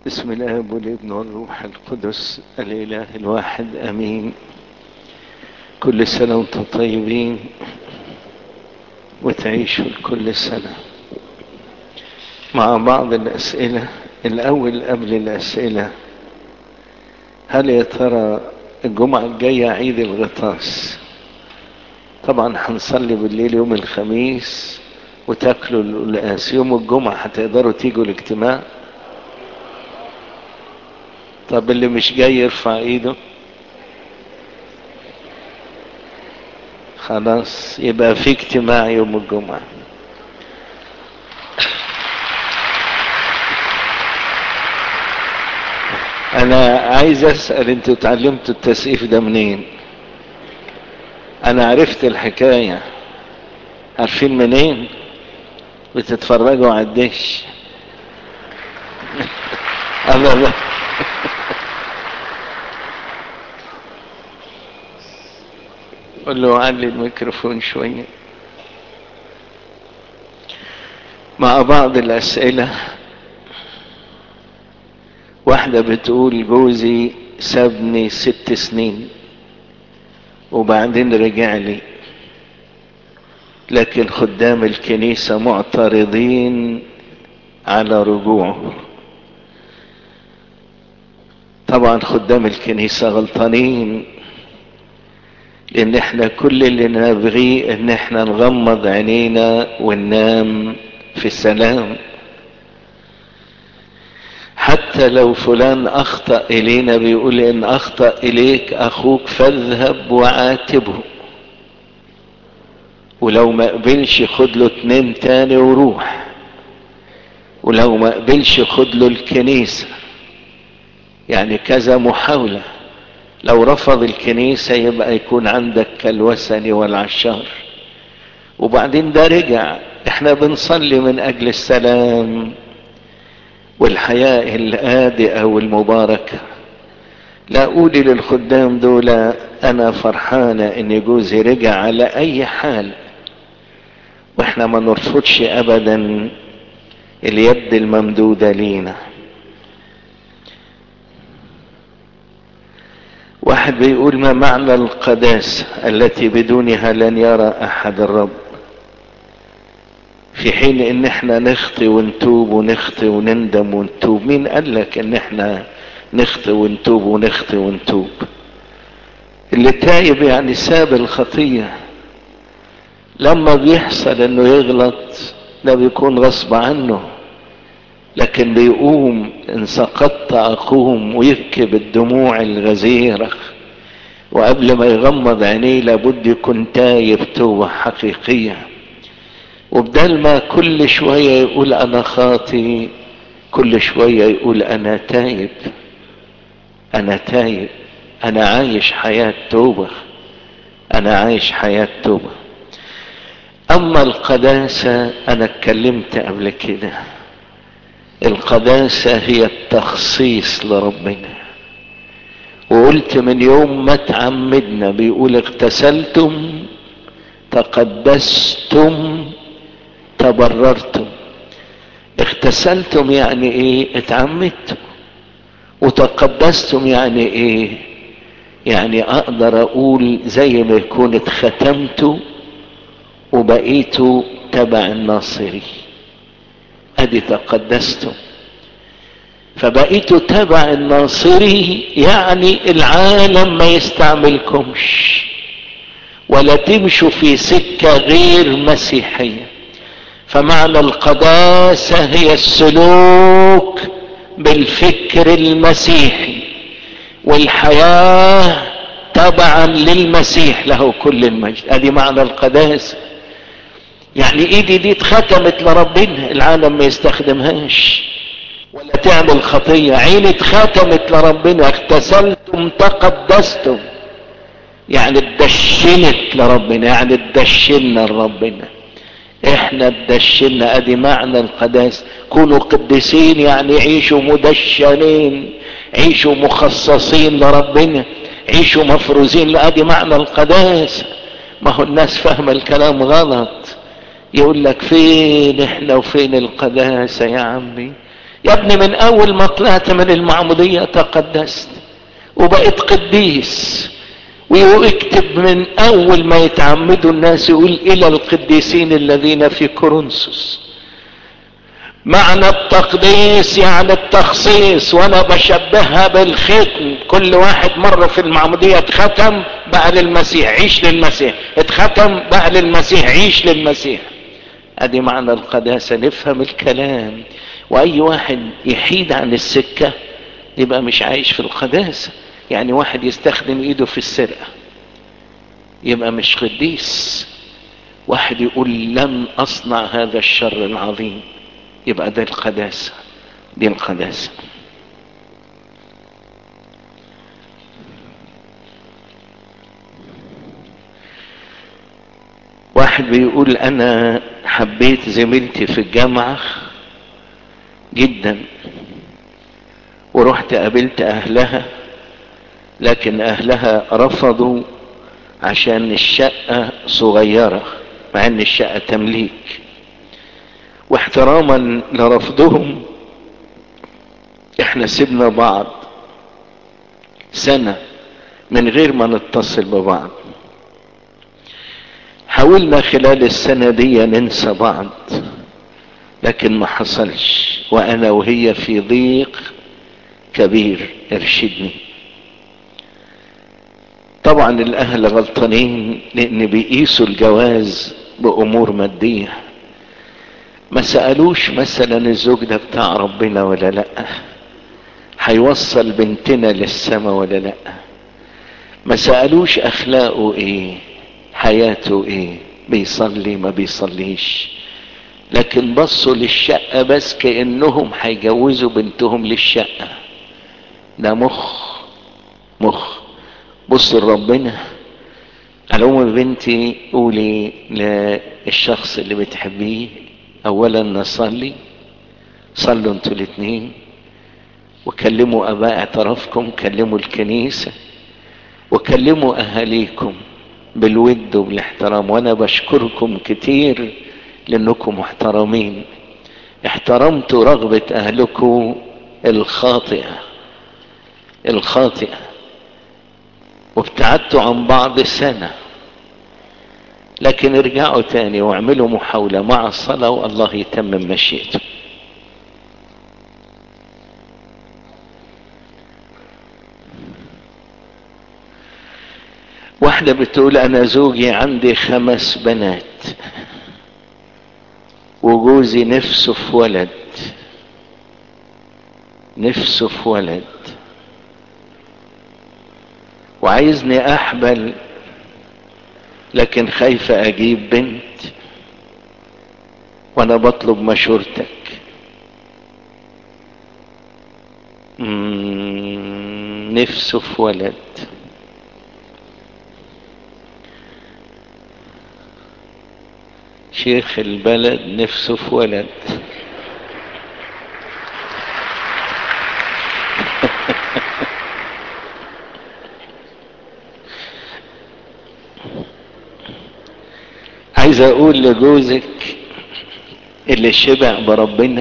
بسم الاب والابن والروح القدس الاله الواحد امين كل سنه وانتم طيبين وتعيشوا كل سنه مع بعض الاسئله الاول قبل الاسئله هل يا ترى الجمعه الجايه عيد الغطاس طبعا هنصلي بالليل يوم الخميس وتاكلوا القلقاس يوم الجمعه هتقدروا تيجوا الاجتماع طب اللي مش جاي يرفع ايده خلاص يبقى في اجتماع يوم الجمعة انا عايز اسأل انتوا اتعلمتوا التسقيف ده منين انا عرفت الحكاية عارفين منين بتتفرجوا على الدش الله الله قول له علي الميكروفون شوية مع بعض الأسئلة واحدة بتقول جوزي سابني ست سنين وبعدين رجع لي لكن خدام الكنيسة معترضين على رجوعه طبعا خدام الكنيسة غلطانين لان احنا كل اللي نبغيه ان احنا نغمض عينينا وننام في سلام حتى لو فلان اخطأ الينا بيقول ان اخطأ اليك اخوك فاذهب وعاتبه ولو ما قبلش خد له اتنين تاني وروح ولو ما قبلش خد له الكنيسة يعني كذا محاولة لو رفض الكنيسة يبقى يكون عندك كالوثني والعشار وبعدين ده رجع احنا بنصلي من اجل السلام والحياة الهادئة والمباركة لا اقول للخدام دول انا فرحانة ان جوزي رجع على اي حال واحنا ما نرفضش ابدا اليد الممدودة لينا واحد بيقول ما معنى القداسة التي بدونها لن يرى احد الرب في حين ان احنا نخطي ونتوب ونخطي ونندم ونتوب مين قال لك ان احنا نخطي ونتوب ونخطي ونتوب اللي تايب يعني ساب الخطية لما بيحصل انه يغلط ده بيكون غصب عنه لكن بيقوم ان سقطت اقوم ويبكي بالدموع الغزيرة وقبل ما يغمض عينيه لابد يكون تايب توبة حقيقية وبدل ما كل شوية يقول انا خاطي كل شوية يقول انا تايب انا تايب انا عايش حياة توبة انا عايش حياة توبة اما القداسة انا اتكلمت قبل كده القداسة هي التخصيص لربنا وقلت من يوم ما تعمدنا بيقول اغتسلتم تقدستم تبررتم اغتسلتم يعني ايه اتعمدتم وتقدستم يعني ايه يعني اقدر اقول زي ما يكون اتختمتوا وبقيتوا تبع الناصري ادي تقدستم فبقيتوا تبع الناصري يعني العالم ما يستعملكمش ولا تمشوا في سكة غير مسيحية فمعنى القداسة هي السلوك بالفكر المسيحي والحياة تبعا للمسيح له كل المجد ادي معنى القداسه يعني ايدي دي اتختمت لربنا العالم ما يستخدمهاش ولا تعمل خطية عيني اتختمت لربنا اغتسلتم تقدستم يعني اتدشنت لربنا يعني اتدشنا لربنا احنا اتدشنا ادي معنى القداس كونوا قديسين يعني عيشوا مدشنين عيشوا مخصصين لربنا عيشوا مفروزين لادي معنى القداس ما هو الناس فاهمه الكلام غلط يقول لك فين احنا وفين القداسة يا عمي يا ابني من اول ما طلعت من المعمودية تقدست وبقيت قديس ويكتب من اول ما يتعمدوا الناس يقول الى القديسين الذين في كورنثوس معنى التقديس يعني التخصيص وانا بشبهها بالختم كل واحد مرة في المعمودية اتختم بقى للمسيح عيش للمسيح اتختم بقى للمسيح عيش للمسيح ادي معنى القداسة نفهم الكلام واي واحد يحيد عن السكة يبقى مش عايش في القداسة يعني واحد يستخدم ايده في السرقة يبقى مش قديس واحد يقول لن اصنع هذا الشر العظيم يبقى ده القداسة دي القداسة واحد بيقول انا حبيت زميلتي في الجامعة جدا ورحت قابلت اهلها لكن اهلها رفضوا عشان الشقة صغيرة مع ان الشقة تمليك واحتراما لرفضهم احنا سيبنا بعض سنة من غير ما نتصل ببعض حاولنا خلال السنة دي ننسى بعض لكن ما حصلش وانا وهي في ضيق كبير ارشدني طبعا الاهل غلطانين لان بيقيسوا الجواز بامور ماديه ما سألوش مثلا الزوج ده بتاع ربنا ولا لا هيوصل بنتنا للسما ولا لا ما سألوش اخلاقه ايه حياته ايه بيصلي ما بيصليش لكن بصوا للشقة بس كأنهم هيجوزوا بنتهم للشقة ده مخ مخ بص لربنا على العموم بنتي قولي للشخص اللي بتحبيه اولا نصلي صلوا انتوا الاثنين وكلموا اباء اعترافكم كلموا الكنيسة وكلموا اهاليكم بالود وبالاحترام وانا بشكركم كتير لانكم محترمين احترمتوا رغبة اهلكم الخاطئة الخاطئة وابتعدتوا عن بعض سنة لكن ارجعوا تاني واعملوا محاولة مع الصلاة والله يتمم مشيئته واحدة بتقول انا زوجي عندي خمس بنات وجوزي نفسه في ولد نفسه في ولد وعايزني احبل لكن خايفة اجيب بنت وانا بطلب مشورتك نفسه في ولد شيخ البلد نفسه في ولد عايز اقول لجوزك اللي شبع بربنا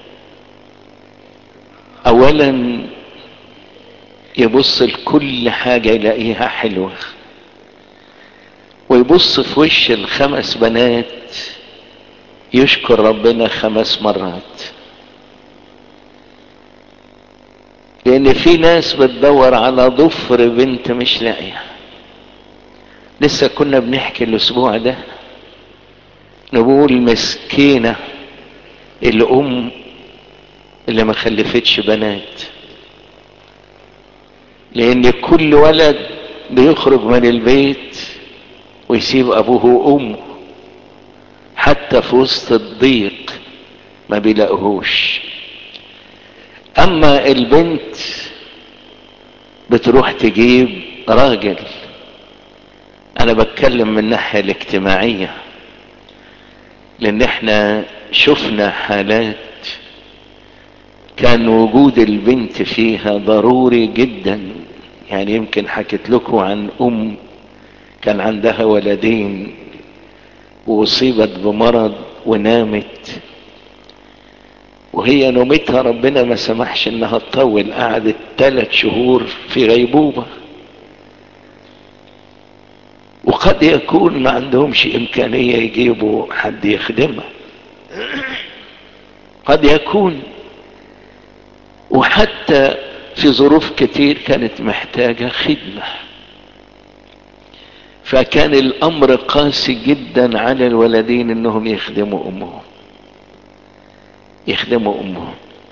اولا يبص لكل حاجة يلاقيها حلوة ويبص في وش الخمس بنات يشكر ربنا خمس مرات لان في ناس بتدور على ضفر بنت مش لاقيه لسه كنا بنحكي الاسبوع ده نقول مسكينة الام اللي ما خلفتش بنات لان كل ولد بيخرج من البيت ويسيب ابوه وامه حتى في وسط الضيق ما بيلاقوهوش اما البنت بتروح تجيب راجل انا بتكلم من الناحية الاجتماعية لان احنا شفنا حالات كان وجود البنت فيها ضروري جدا يعني يمكن حكيت لكم عن ام كان عندها ولدين واصيبت بمرض ونامت وهي نومتها ربنا ما سمحش انها تطول قعدت ثلاث شهور في غيبوبة وقد يكون ما عندهمش امكانية يجيبوا حد يخدمها قد يكون وحتى في ظروف كتير كانت محتاجة خدمة فكان الامر قاسي جدا على الولدين انهم يخدموا امهم يخدموا امهم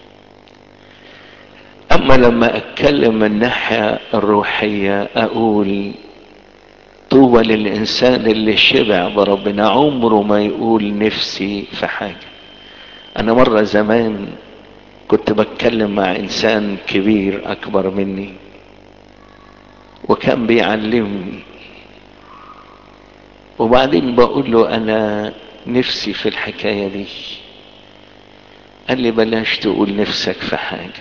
اما لما اتكلم من الناحية الروحية اقول طوبى للانسان اللي شبع بربنا عمره ما يقول نفسي في حاجة انا مرة زمان كنت بتكلم مع انسان كبير اكبر مني وكان بيعلمني وبعدين بقول له انا نفسي في الحكاية دي قال لي بلاش تقول نفسك في حاجة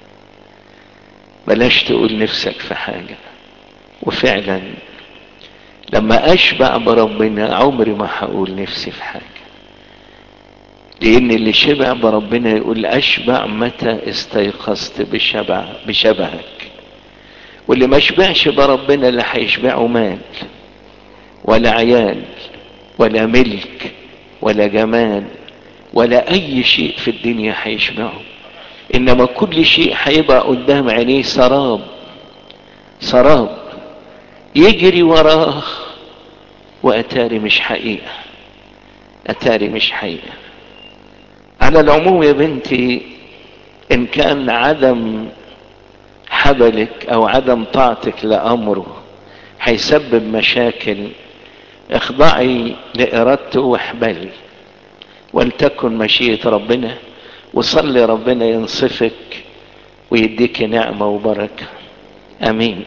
بلاش تقول نفسك في حاجة وفعلا لما اشبع بربنا عمري ما هقول نفسي في حاجة لان اللي شبع بربنا يقول اشبع متى استيقظت بشبع بشبهك واللي ما شبعش بربنا اللي هيشبعه مال ولا عيال ولا ملك ولا جمال ولا اي شيء في الدنيا هيشبعه انما كل شيء هيبقى قدام عينيه سراب سراب يجري وراه واتاري مش حقيقة اتاري مش حقيقة على العموم يا بنتي ان كان عدم حبلك او عدم طاعتك لامره هيسبب مشاكل اخضعي لارادته واحبلي ولتكن مشيئة ربنا وصلي ربنا ينصفك ويديك نعمة وبركة امين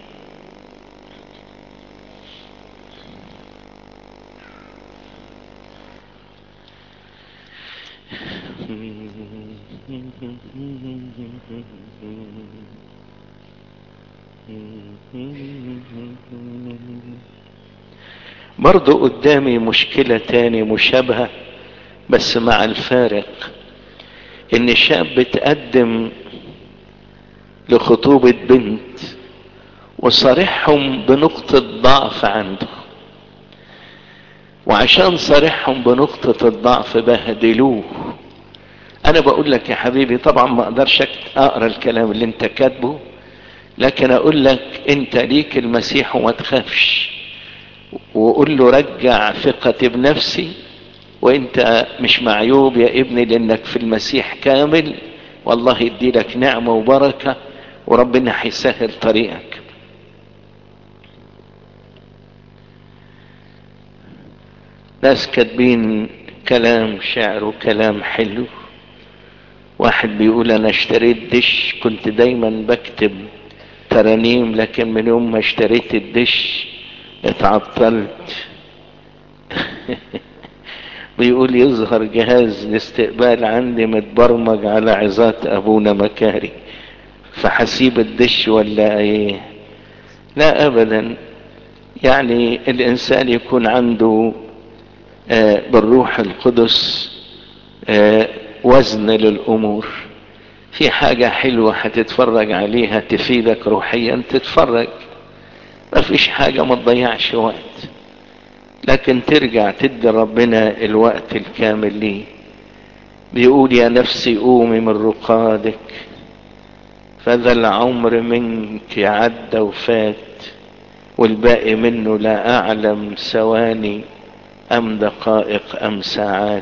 برضو قدامي مشكلة تاني مشابهة بس مع الفارق ان شاب تقدم لخطوبة بنت وصارحهم بنقطة ضعف عنده وعشان صارحهم بنقطة الضعف بهدلوه انا بقول لك يا حبيبي طبعا ما اقدرش اقرا الكلام اللي انت كاتبه لكن اقول لك انت ليك المسيح وما تخافش وقول له رجع ثقتي بنفسي وانت مش معيوب يا ابني لانك في المسيح كامل والله يدي لك نعمة وبركة وربنا هيسهل طريقك ناس كاتبين كلام شعر وكلام حلو واحد بيقول انا اشتريت دش كنت دايما بكتب ترانيم لكن من يوم ما اشتريت الدش اتعطلت بيقول يظهر جهاز الاستقبال عندي متبرمج على عظات ابونا مكاري فحسيب الدش ولا ايه لا ابدا يعني الانسان يكون عنده آه بالروح القدس آه وزن للامور في حاجة حلوة هتتفرج عليها تفيدك روحيا تتفرج ما فيش حاجة ما تضيعش وقت لكن ترجع تدي ربنا الوقت الكامل ليه بيقول يا نفسي قومي من رقادك فذا العمر منك عدى وفات والباقي منه لا اعلم ثواني ام دقائق ام ساعات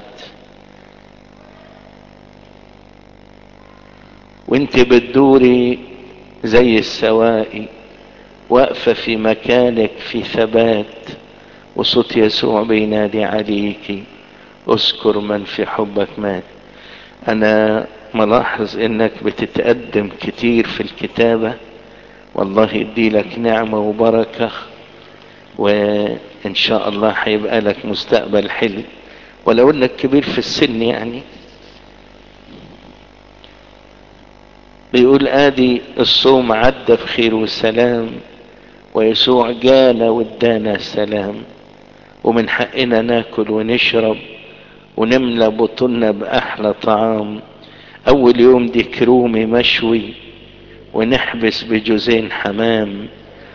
وانت بتدوري زي السوائي واقفة في مكانك في ثبات وصوت يسوع بينادي عليكي اذكر من في حبك مات انا ملاحظ انك بتتقدم كتير في الكتابة والله يدي لك نعمة وبركة وان شاء الله هيبقى لك مستقبل حلو ولو انك كبير في السن يعني بيقول ادي الصوم عدى بخير وسلام ويسوع جانا وادانا السلام ومن حقنا ناكل ونشرب ونملى بطننا باحلى طعام اول يوم ديك رومي مشوي ونحبس بجوزين حمام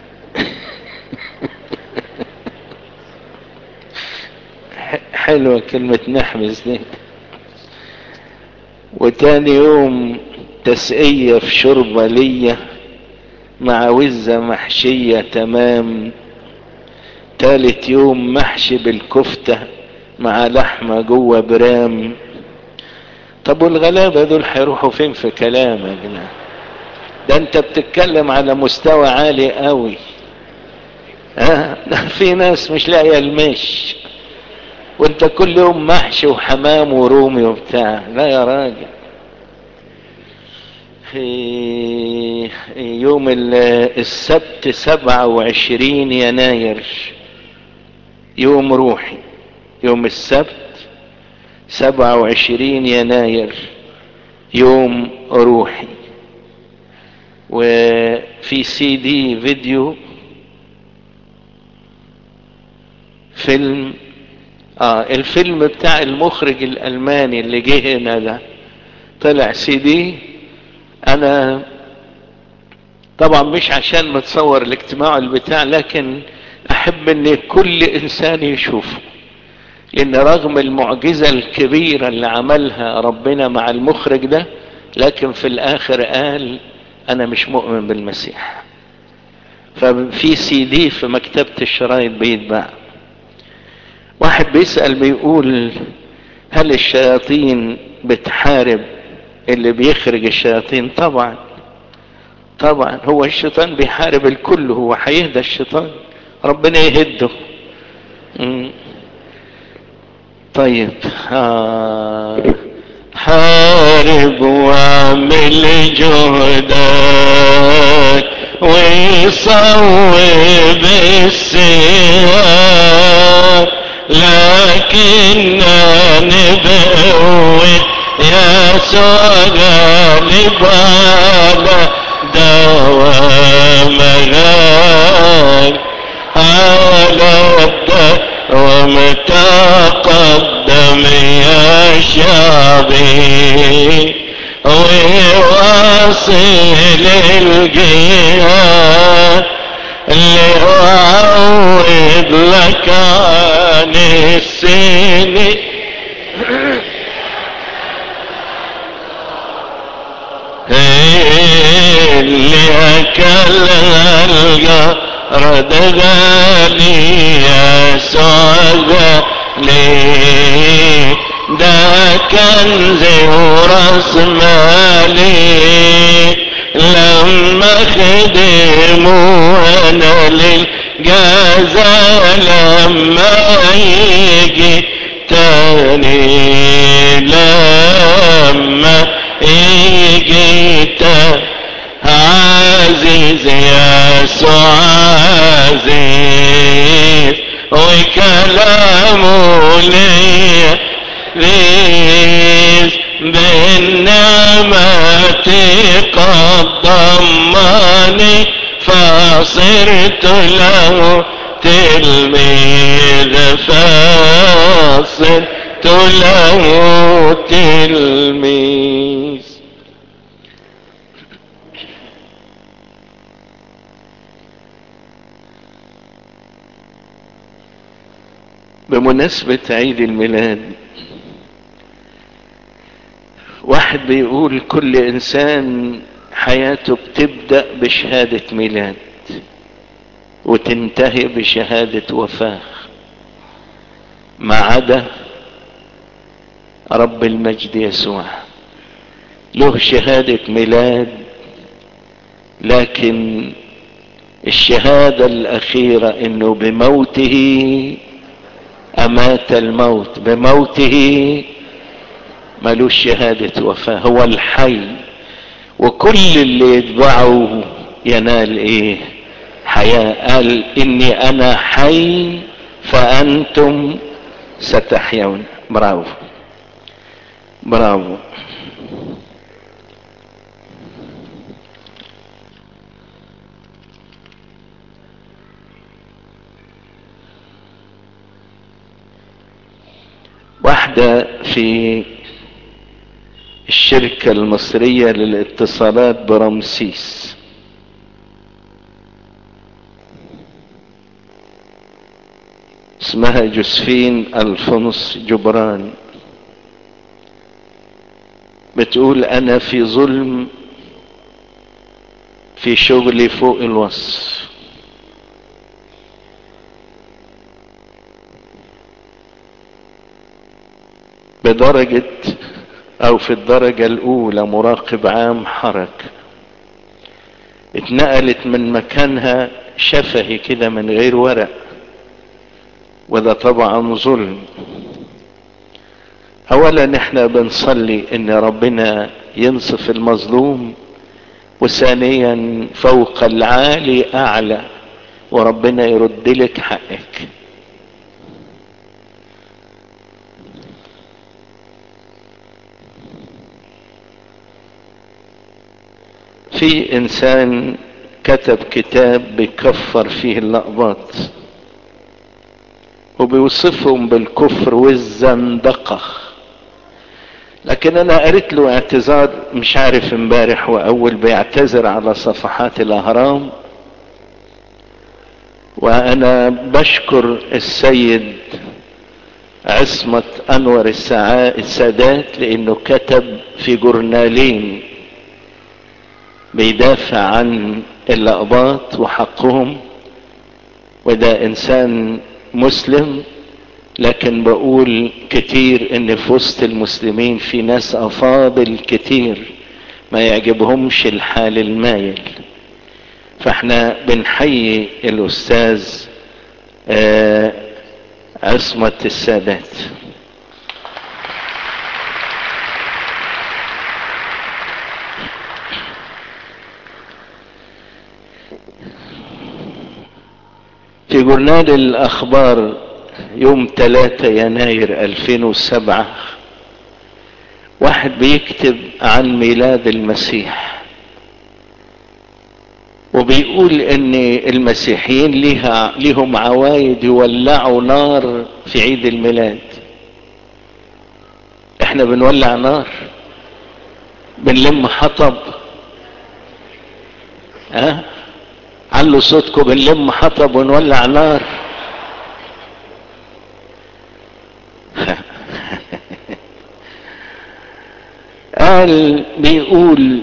حلوة كلمة نحبس دي وتاني يوم تسقية في شوربة ليا مع وزة محشية تمام تالت يوم محشي بالكفتة مع لحمة جوه برام طب والغلابة دول هيروحوا فين في كلام يا جماعة ده انت بتتكلم على مستوى عالي قوي ها ده في ناس مش لاقيه المش وانت كل يوم محشي وحمام ورومي وبتاع لا يا راجل في يوم السبت سبعة وعشرين يناير يوم روحي يوم السبت سبعة وعشرين يناير يوم روحي وفي سي دي فيديو فيلم اه الفيلم بتاع المخرج الالماني اللي جه هنا ده طلع سي دي انا طبعا مش عشان متصور الاجتماع البتاع لكن احب ان كل انسان يشوفه لان رغم المعجزة الكبيرة اللي عملها ربنا مع المخرج ده لكن في الاخر قال انا مش مؤمن بالمسيح ففي سي دي في مكتبة الشرايط بيتباع واحد بيسأل بيقول هل الشياطين بتحارب اللي بيخرج الشياطين طبعا طبعا هو الشيطان بيحارب الكل هو هيهدى الشيطان ربنا يهده مم. طيب آه. حارب واعمل جهدك وصوب السياق لكننا نبوت يسوع غالب على دوام غالب على الدوام تقدم يا شعبي وواصل الجهاد اللي أعود لك عن السنين اللي أكل الجرد غالي يسوع غالي ده كنز وراس مالي لما خدموا انا للجازة لما يجي تاني لما يجي تاني عزيز يسوع عزيز وكلامه ليه ليس بالنعمة قد ضمني فصرت له تلميذ فصرت له تلميذ بمناسبة عيد الميلاد واحد بيقول كل انسان حياته بتبدأ بشهادة ميلاد وتنتهي بشهادة وفاة ما عدا رب المجد يسوع له شهادة ميلاد لكن الشهادة الأخيرة إنه بموته أمات الموت بموته ملوش شهادة وفاة هو الحي وكل اللي يتبعه ينال ايه حياة قال اني انا حي فانتم ستحيون برافو برافو واحدة في الشركة المصرية للاتصالات برمسيس اسمها جوزفين الفونس جبران بتقول انا في ظلم في شغلي فوق الوصف بدرجة او في الدرجة الاولى مراقب عام حركة اتنقلت من مكانها شفهي كده من غير ورق وده طبعا ظلم اولا احنا بنصلي ان ربنا ينصف المظلوم وثانيا فوق العالي اعلى وربنا يرد لك حقك في انسان كتب كتاب بيكفر فيه اللقبات وبيوصفهم بالكفر والزندقة لكن انا قريت له اعتذار مش عارف امبارح واول بيعتذر على صفحات الاهرام وانا بشكر السيد عصمة انور السادات لانه كتب في جورنالين بيدافع عن اللقبات وحقهم وده انسان مسلم لكن بقول كتير ان في وسط المسلمين في ناس افاضل كتير ما يعجبهمش الحال المايل فاحنا بنحيي الاستاذ آه عصمة السادات في جورنال الاخبار يوم 3 يناير 2007 واحد بيكتب عن ميلاد المسيح وبيقول ان المسيحيين ليها ليهم عوايد يولعوا نار في عيد الميلاد احنا بنولع نار بنلم حطب ها أه؟ علوا صوتكم بنلم حطب ونولع نار قال بيقول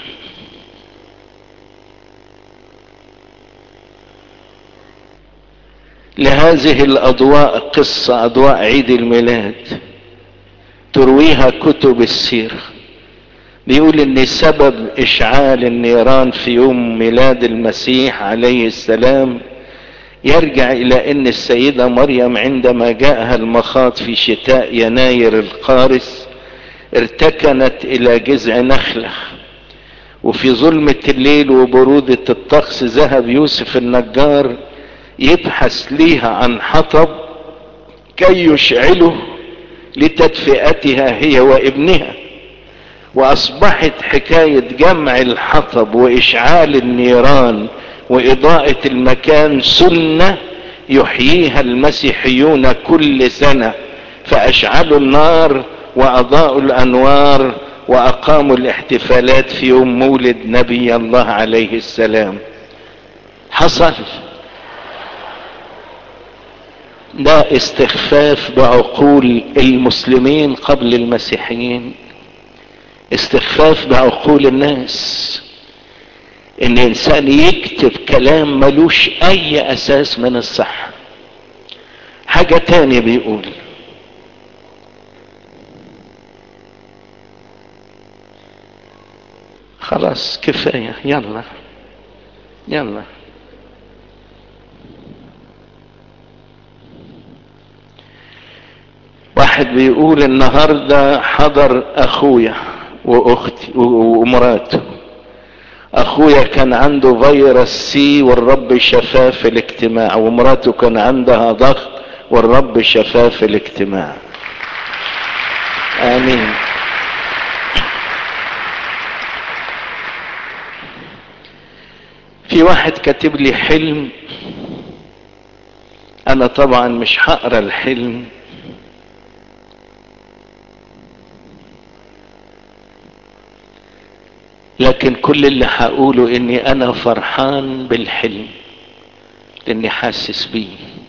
لهذه الاضواء قصة اضواء عيد الميلاد ترويها كتب السيره بيقول ان سبب اشعال النيران في يوم ميلاد المسيح عليه السلام يرجع الى ان السيدة مريم عندما جاءها المخاض في شتاء يناير القارس ارتكنت الى جذع نخلة وفي ظلمة الليل وبرودة الطقس ذهب يوسف النجار يبحث ليها عن حطب كي يشعله لتدفئتها هي وابنها واصبحت حكاية جمع الحطب واشعال النيران واضاءة المكان سنة يحييها المسيحيون كل سنة فاشعلوا النار واضاءوا الانوار واقاموا الاحتفالات في يوم مولد نبي الله عليه السلام حصل ده استخفاف بعقول المسلمين قبل المسيحيين استخفاف بعقول الناس ان انسان يكتب كلام ملوش اي اساس من الصحة حاجة تانية بيقول خلاص كفاية يلا يلا واحد بيقول النهاردة حضر اخويا واختي ومراته اخويا كان عنده فيروس سي والرب شفاه في الاجتماع ومراته كان عندها ضغط والرب شفاه في الاجتماع امين في واحد كاتب لي حلم انا طبعا مش هقرا الحلم لكن كل اللي هقوله اني انا فرحان بالحلم لاني حاسس بيه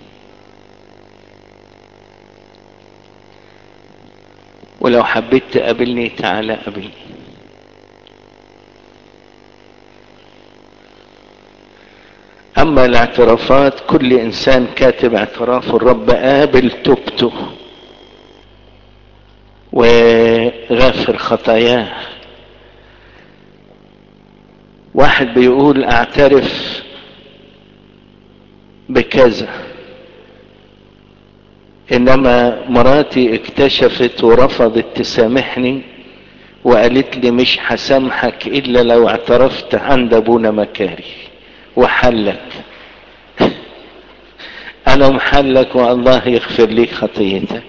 ولو حبيت تقابلني تعالى قابلني اما الاعترافات كل انسان كاتب اعترافه الرب قابل توبته وغافر خطاياه واحد بيقول اعترف بكذا انما مراتي اكتشفت ورفضت تسامحني وقالت لي مش هسامحك الا لو اعترفت عند ابونا مكاري وحلك انا محلك والله يغفر لي خطيتك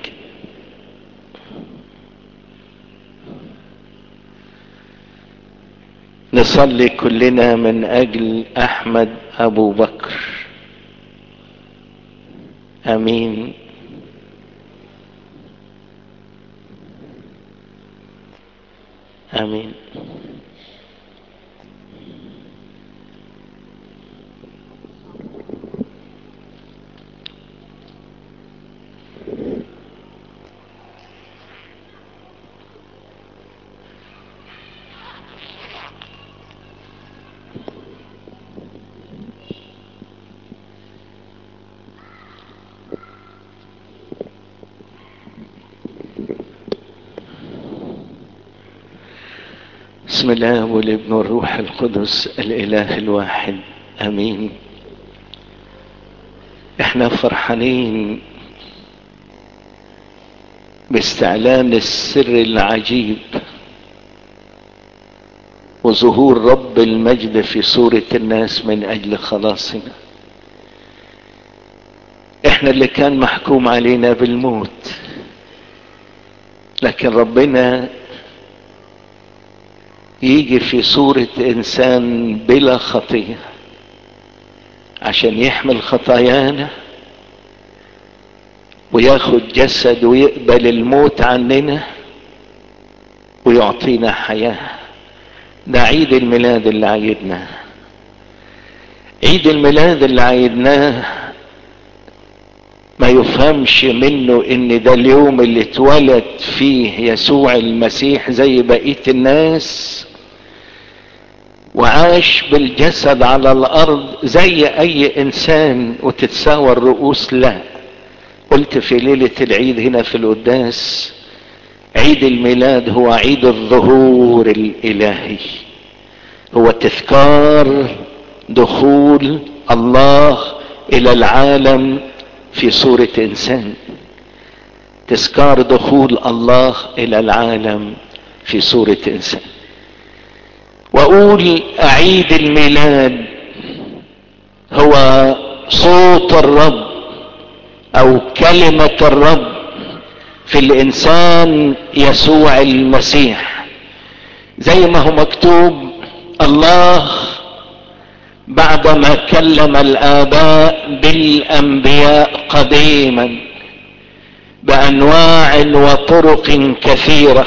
نصلي كلنا من اجل احمد ابو بكر امين امين بسم الله والابن والروح القدس الاله الواحد امين احنا فرحانين باستعلان السر العجيب وظهور رب المجد في صورة الناس من اجل خلاصنا احنا اللي كان محكوم علينا بالموت لكن ربنا يجي في صورة انسان بلا خطية عشان يحمل خطايانا وياخد جسد ويقبل الموت عننا ويعطينا حياة ده عيد الميلاد اللي عيدناه عيد الميلاد اللي عيدناه ما يفهمش منه ان ده اليوم اللي اتولد فيه يسوع المسيح زي بقية الناس وعاش بالجسد على الارض زي اي انسان وتتساوى الرؤوس لا قلت في ليلة العيد هنا في القداس عيد الميلاد هو عيد الظهور الالهي هو تذكار دخول الله الى العالم في صورة انسان تذكار دخول الله الى العالم في صورة انسان واقول عيد الميلاد هو صوت الرب او كلمة الرب في الانسان يسوع المسيح زي ما هو مكتوب الله بعدما كلم الاباء بالانبياء قديما بانواع وطرق كثيره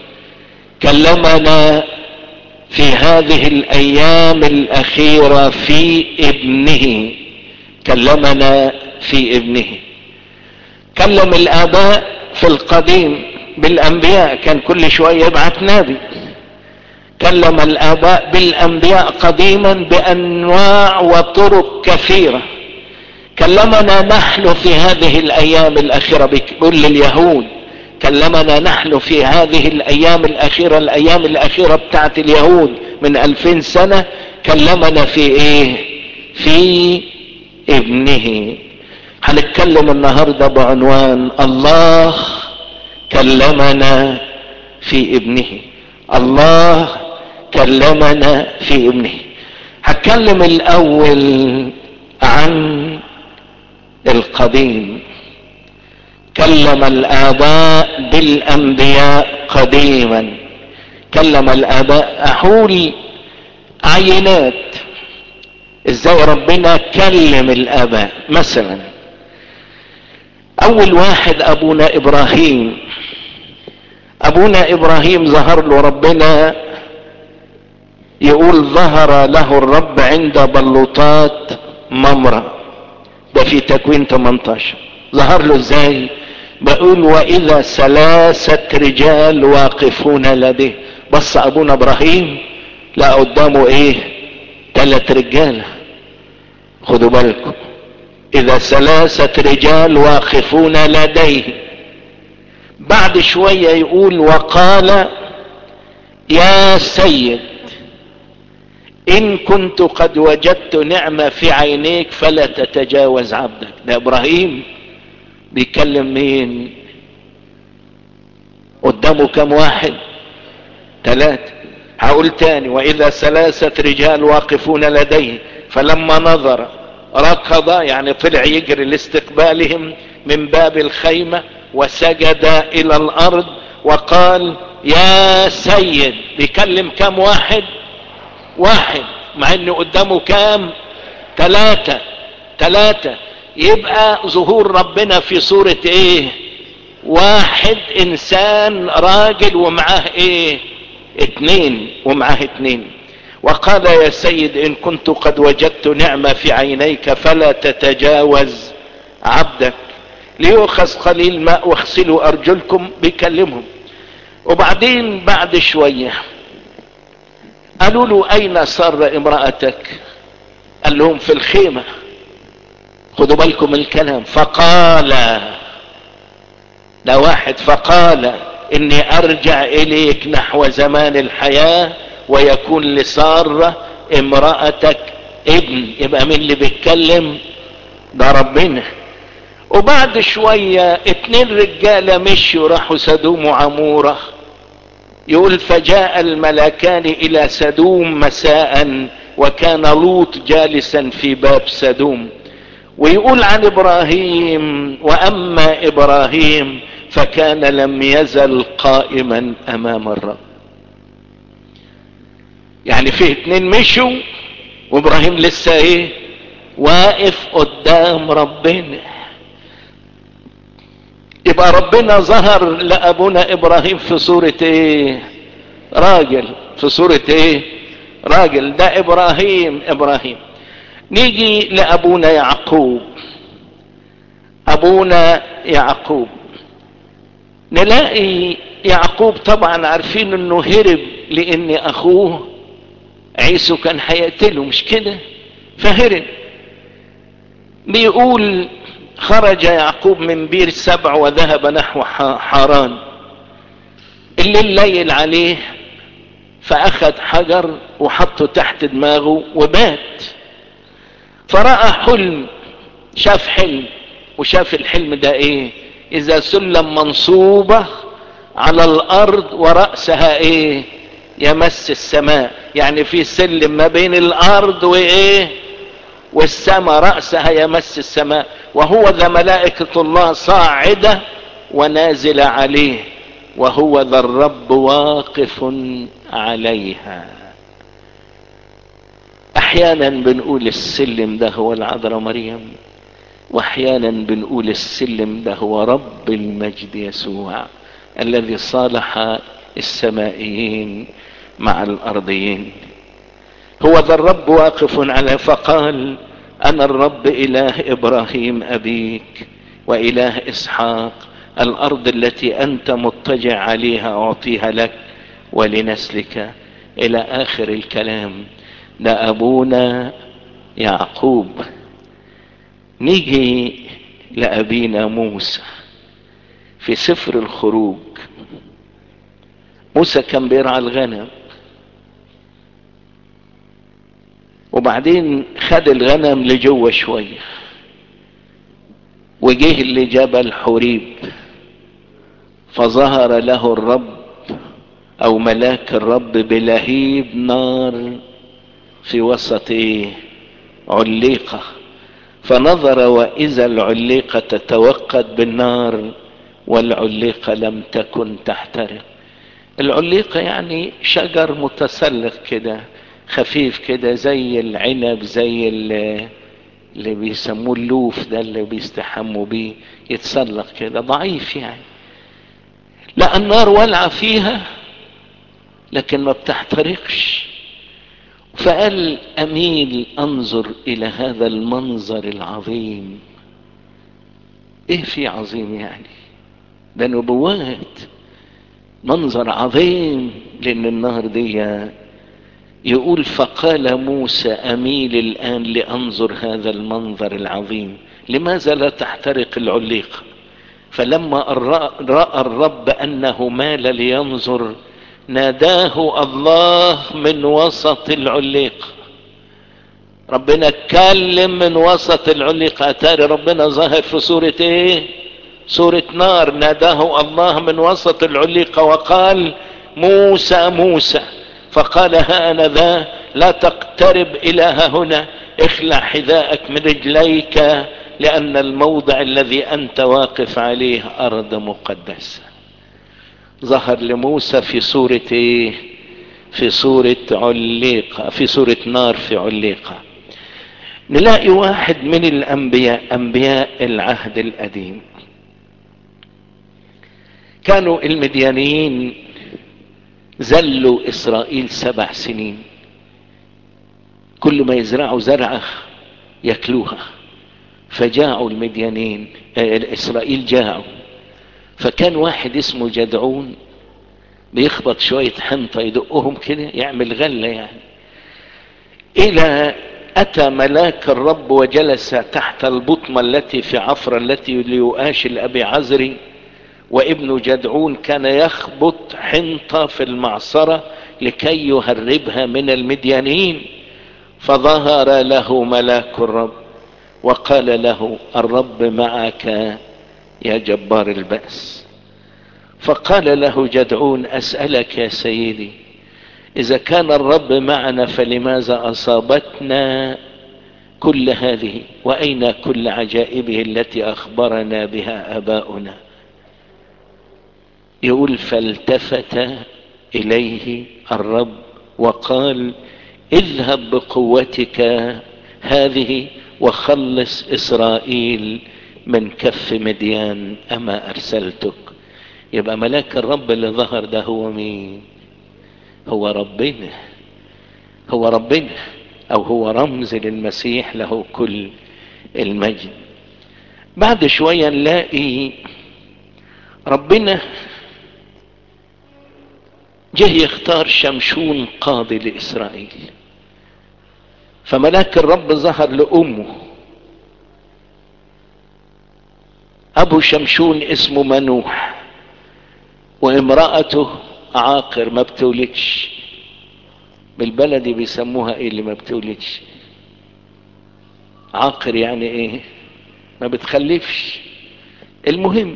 كلمنا في هذه الايام الاخيره في ابنه كلمنا في ابنه كلم الاباء في القديم بالانبياء كان كل شويه يبعث نبي كلم الاباء بالانبياء قديما بانواع وطرق كثيره كلمنا نحن في هذه الايام الاخيره بيقول لليهود كلمنا نحن في هذه الايام الاخيره الايام الاخيره بتاعت اليهود من الفين سنه كلمنا في ايه في ابنه هنتكلم النهارده بعنوان الله كلمنا في ابنه الله كلمنا في ابنه هتكلم الاول عن القديم كلم الاباء بالانبياء قديما كلم الاباء احول عينات ازاي ربنا كلم الاباء مثلا اول واحد ابونا ابراهيم ابونا ابراهيم ظهر له ربنا يقول ظهر له الرب عند بلوطات ممرة ده في تكوين 18 ظهر له ازاي بقول واذا ثلاثة رجال واقفون لديه بص ابونا ابراهيم لا قدامه ايه ثلاث رجاله خدوا بالكم اذا ثلاثة رجال واقفون لديه بعد شوية يقول وقال يا سيد ان كنت قد وجدت نعمة في عينيك فلا تتجاوز عبدك ده ابراهيم بيكلم مين قدامه كم واحد ثلاثة هقول تاني واذا ثلاثة رجال واقفون لديه فلما نظر ركض يعني طلع يجري لاستقبالهم من باب الخيمة وسجد الى الارض وقال يا سيد بيكلم كم واحد واحد مع انه قدامه كام ثلاثة ثلاثة يبقى ظهور ربنا في صورة ايه واحد انسان راجل ومعاه ايه اتنين ومعاه اتنين وقال يا سيد ان كنت قد وجدت نعمة في عينيك فلا تتجاوز عبدك ليؤخذ قليل ماء واغسلوا ارجلكم بيكلمهم وبعدين بعد شوية قالوا له اين سر امرأتك قال لهم في الخيمة خدوا بالكم الكلام فقال ده واحد فقال اني ارجع اليك نحو زمان الحياة ويكون لسارة امرأتك ابن يبقى مين اللي بيتكلم ده ربنا وبعد شوية اتنين رجالة مشوا راحوا سدوم وعمورة يقول فجاء الملكان الى سدوم مساء وكان لوط جالسا في باب سدوم ويقول عن ابراهيم واما ابراهيم فكان لم يزل قائما امام الرب يعني فيه اتنين مشوا وابراهيم لسه ايه واقف قدام ربنا يبقى ربنا ظهر لابونا ابراهيم في صورة ايه راجل في صورة ايه راجل ده ابراهيم ابراهيم نيجي لابونا يعقوب ابونا يعقوب نلاقي يعقوب طبعا عارفين انه هرب لان اخوه عيسو كان هيقتله مش كده فهرب بيقول خرج يعقوب من بير سبع وذهب نحو حاران الليل ليل عليه فاخذ حجر وحطه تحت دماغه وبات فرأى حلم شاف حلم وشاف الحلم ده ايه اذا سلم منصوبة على الارض ورأسها ايه يمس السماء يعني في سلم ما بين الارض وايه والسماء رأسها يمس السماء وهو ذا ملائكة الله صاعدة ونازل عليه وهو ذا الرب واقف عليها احيانا بنقول السلم ده هو العذراء مريم واحيانا بنقول السلم ده هو رب المجد يسوع الذي صالح السمائيين مع الارضيين هو ذا الرب واقف على فقال انا الرب اله ابراهيم ابيك واله اسحاق الارض التي انت مضطجع عليها اعطيها لك ولنسلك الى اخر الكلام ده ابونا يعقوب نيجي لابينا موسى في سفر الخروج موسى كان بيرعى الغنم وبعدين خد الغنم لجوه شوية وجه لجبل حريب فظهر له الرب او ملاك الرب بلهيب نار في وسط ايه عليقة فنظر واذا العليقة تتوقد بالنار والعليقة لم تكن تحترق العليقة يعني شجر متسلق كده خفيف كده زي العنب زي اللي بيسموه اللوف ده اللي بيستحموا بيه يتسلق كده ضعيف يعني لا النار والعة فيها لكن ما بتحترقش فقال اميل انظر الى هذا المنظر العظيم ايه في عظيم يعني ده نبوات منظر عظيم لان النهر دي يقول فقال موسى اميل الان لانظر هذا المنظر العظيم لماذا لا تحترق العليقه فلما راى الرب انه مال لينظر ناداه الله من وسط العليقه ربنا اتكلم من وسط العليقه اتاري ربنا ظاهر في صوره ايه صوره نار ناداه الله من وسط العليقه وقال موسى موسى فقال ها انا ذا لا تقترب الى هنا اخلع حذاءك من رجليك لان الموضع الذي انت واقف عليه ارض مقدسه ظهر لموسى في صورة ايه في صورة عليقة في صورة نار في عليقة نلاقي واحد من الانبياء انبياء العهد القديم كانوا المديانيين زلوا اسرائيل سبع سنين كل ما يزرعوا زرعة ياكلوها فجاعوا المديانين اسرائيل جاعوا فكان واحد اسمه جدعون بيخبط شوية حنطة يدقهم كده يعمل غلة يعني إلى أتى ملاك الرب وجلس تحت البطمة التي في عفرة التي ليؤاش الأبي عزري وابن جدعون كان يخبط حنطة في المعصرة لكي يهربها من المديانين فظهر له ملاك الرب وقال له الرب معك يا جبار البأس فقال له جدعون أسألك يا سيدي إذا كان الرب معنا فلماذا أصابتنا كل هذه وأين كل عجائبه التي أخبرنا بها آباؤنا يقول فالتفت إليه الرب وقال اذهب بقوتك هذه وخلص إسرائيل من كف مديان أما أرسلتك يبقى ملاك الرب اللي ظهر ده هو مين هو ربنا هو ربنا أو هو رمز للمسيح له كل المجد بعد شوية نلاقي ربنا جه يختار شمشون قاضي لإسرائيل فملاك الرب ظهر لأمه ابو شمشون اسمه منوح وامرأته عاقر ما بتولدش بالبلدي بيسموها ايه اللي ما بتولدش عاقر يعني ايه ما بتخلفش المهم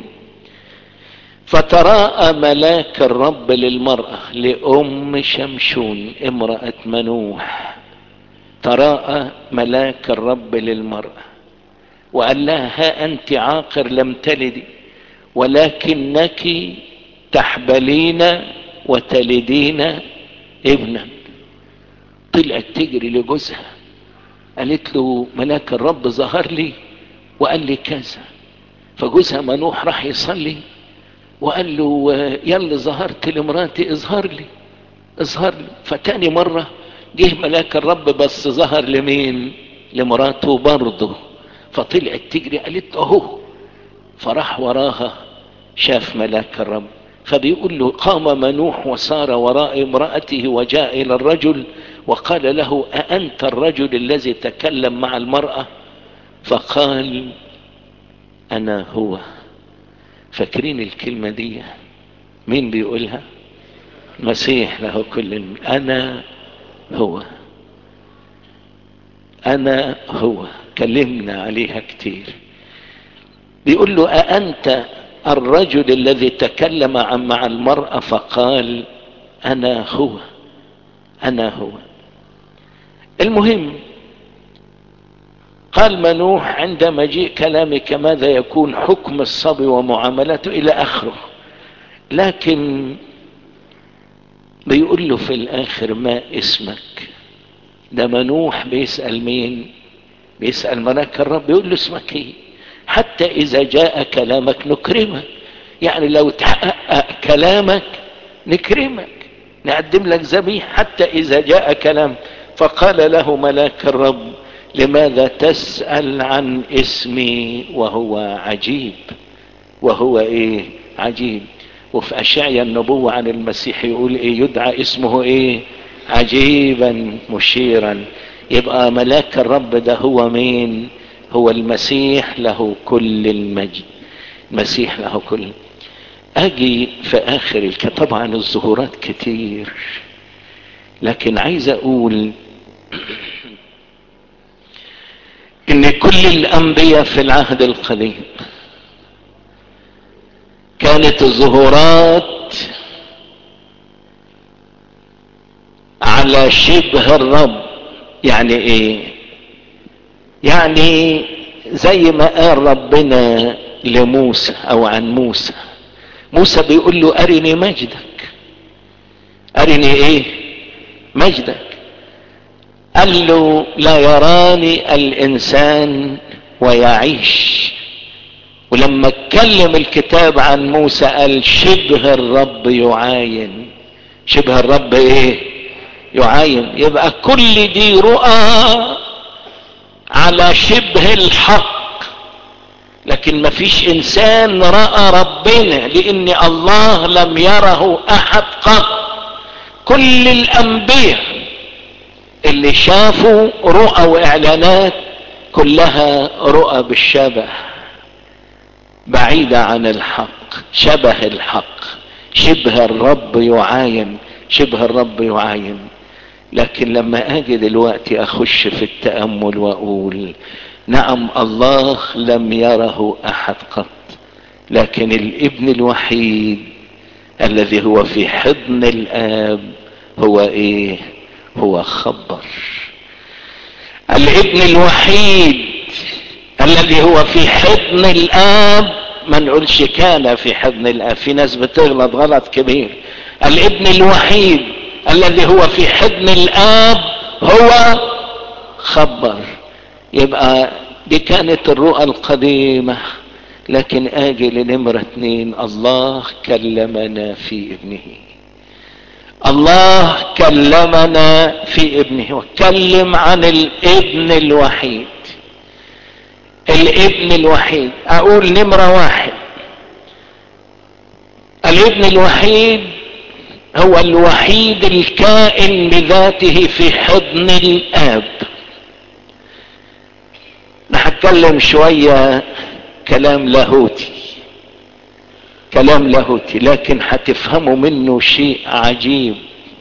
فتراءى ملاك الرب للمرأة لأم شمشون امرأة منوح تراءى ملاك الرب للمرأة وقال لها ها انت عاقر لم تلدي ولكنك تحبلين وتلدين ابنا طلعت تجري لجوزها قالت له ملاك الرب ظهر لي وقال لي كذا فجوزها منوح راح يصلي وقال له يلا ظهرت لمراتي اظهر لي اظهر لي فتاني مرة جه ملاك الرب بس ظهر لمين لمراته برضه فطلعت تجري قالت اهو فراح وراها شاف ملاك الرب فبيقول له قام منوح وسار وراء امرأته وجاء إلى الرجل وقال له أأنت الرجل الذي تكلم مع المرأة فقال أنا هو فاكرين الكلمة دي مين بيقولها مسيح له كل الم... أنا هو أنا هو كلمنا عليها كتير بيقول له أأنت الرجل الذي تكلم عن مع المرأة فقال أنا هو أنا هو المهم قال منوح عند مجيء كلامك ماذا يكون حكم الصبي ومعاملته إلى آخره لكن بيقول له في الآخر ما اسمك ده منوح بيسأل مين بيسأل ملاك الرب يقول له اسمك ايه حتى اذا جاء كلامك نكرمك يعني لو تحقق كلامك نكرمك نقدم لك ذبيح حتى اذا جاء كلام فقال له ملاك الرب لماذا تسأل عن اسمي وهو عجيب وهو ايه عجيب وفي اشعيا النبوة عن المسيح يقول ايه يدعى اسمه ايه عجيبا مشيرا يبقى ملاك الرب ده هو مين هو المسيح له كل المجد المسيح له كل اجي في اخر الك... طبعا الظهورات كتير لكن عايز اقول ان كل الانبياء في العهد القديم كانت الظهورات على شبه الرب يعني ايه يعني زي ما قال ربنا لموسى او عن موسى موسى بيقول له ارني مجدك ارني ايه مجدك قال له لا يراني الانسان ويعيش ولما اتكلم الكتاب عن موسى قال شبه الرب يعاين شبه الرب ايه يعاين يبقى كل دي رؤى على شبه الحق لكن ما فيش انسان راى ربنا لان الله لم يره احد قط كل الانبياء اللي شافوا رؤى واعلانات كلها رؤى بالشبه بعيدة عن الحق شبه الحق شبه الرب يعاين شبه الرب يعاين لكن لما اجي دلوقتي اخش في التأمل واقول نعم الله لم يره احد قط لكن الابن الوحيد الذي هو في حضن الاب هو ايه هو خبر الابن الوحيد الذي هو في حضن الاب ما نقولش كان في حضن الاب في ناس بتغلط غلط كبير الابن الوحيد الذي هو في حضن الاب هو خبر يبقى دي كانت الرؤى القديمة لكن اجي لنمرة اتنين الله كلمنا في ابنه الله كلمنا في ابنه واتكلم عن الابن الوحيد الابن الوحيد اقول نمرة واحد الابن الوحيد هو الوحيد الكائن بذاته في حضن الاب هتكلم شوية كلام لاهوتي كلام لاهوتي لكن هتفهموا منه شيء عجيب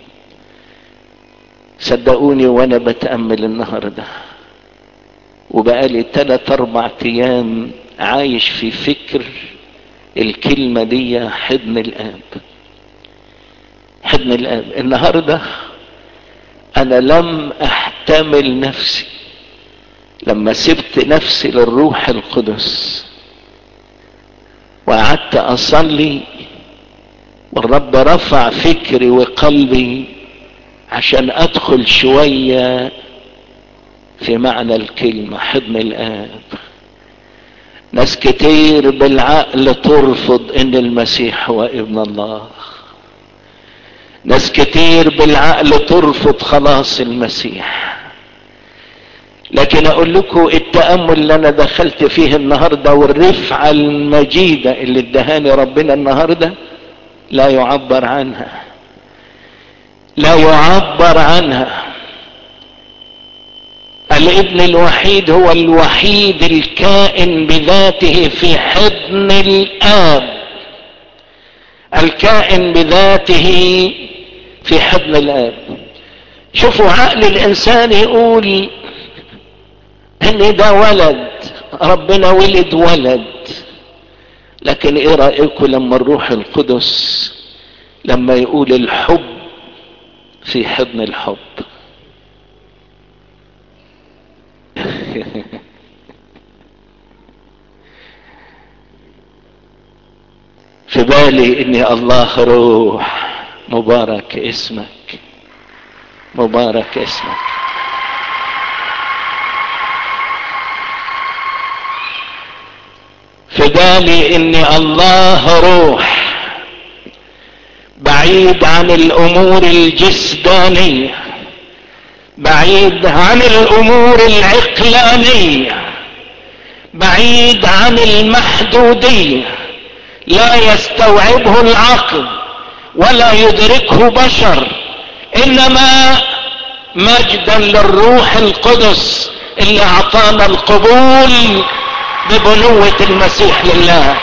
صدقوني وانا بتأمل النهارده وبقالي تلات اربع ايام عايش في فكر الكلمة دي حضن الاب حضن الاب النهاردة انا لم احتمل نفسي لما سبت نفسي للروح القدس وقعدت اصلي والرب رفع فكري وقلبي عشان ادخل شويه في معنى الكلمة حضن الآب ناس كتير بالعقل ترفض ان المسيح هو ابن الله ناس كتير بالعقل ترفض خلاص المسيح لكن اقول لكم التأمل اللي انا دخلت فيه النهاردة والرفعة المجيدة اللي ادهاني ربنا النهاردة لا يعبر عنها لا يعبر عنها الابن الوحيد هو الوحيد الكائن بذاته في حضن الاب الكائن بذاته في حضن الاب شوفوا عقل الانسان يقول ان ده ولد ربنا ولد ولد لكن ايه رايكم لما الروح القدس لما يقول الحب في حضن الحب في بالي اني الله روح مبارك اسمك مبارك اسمك في بالي اني الله روح بعيد عن الامور الجسدانيه بعيد عن الامور العقلانيه بعيد عن المحدوديه لا يستوعبه العقل ولا يدركه بشر انما مجدا للروح القدس اللي اعطانا القبول ببنوة المسيح لله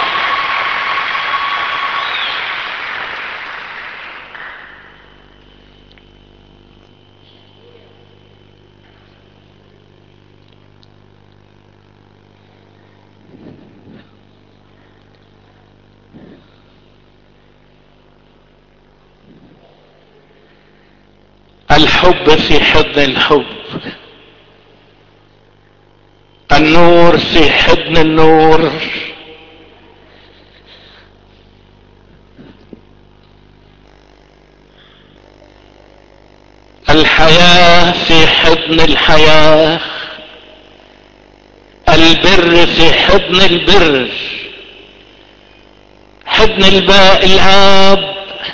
الحب في حضن الحب النور في حضن النور الحياة في حضن الحياة البر في حضن البر حضن الباء الاب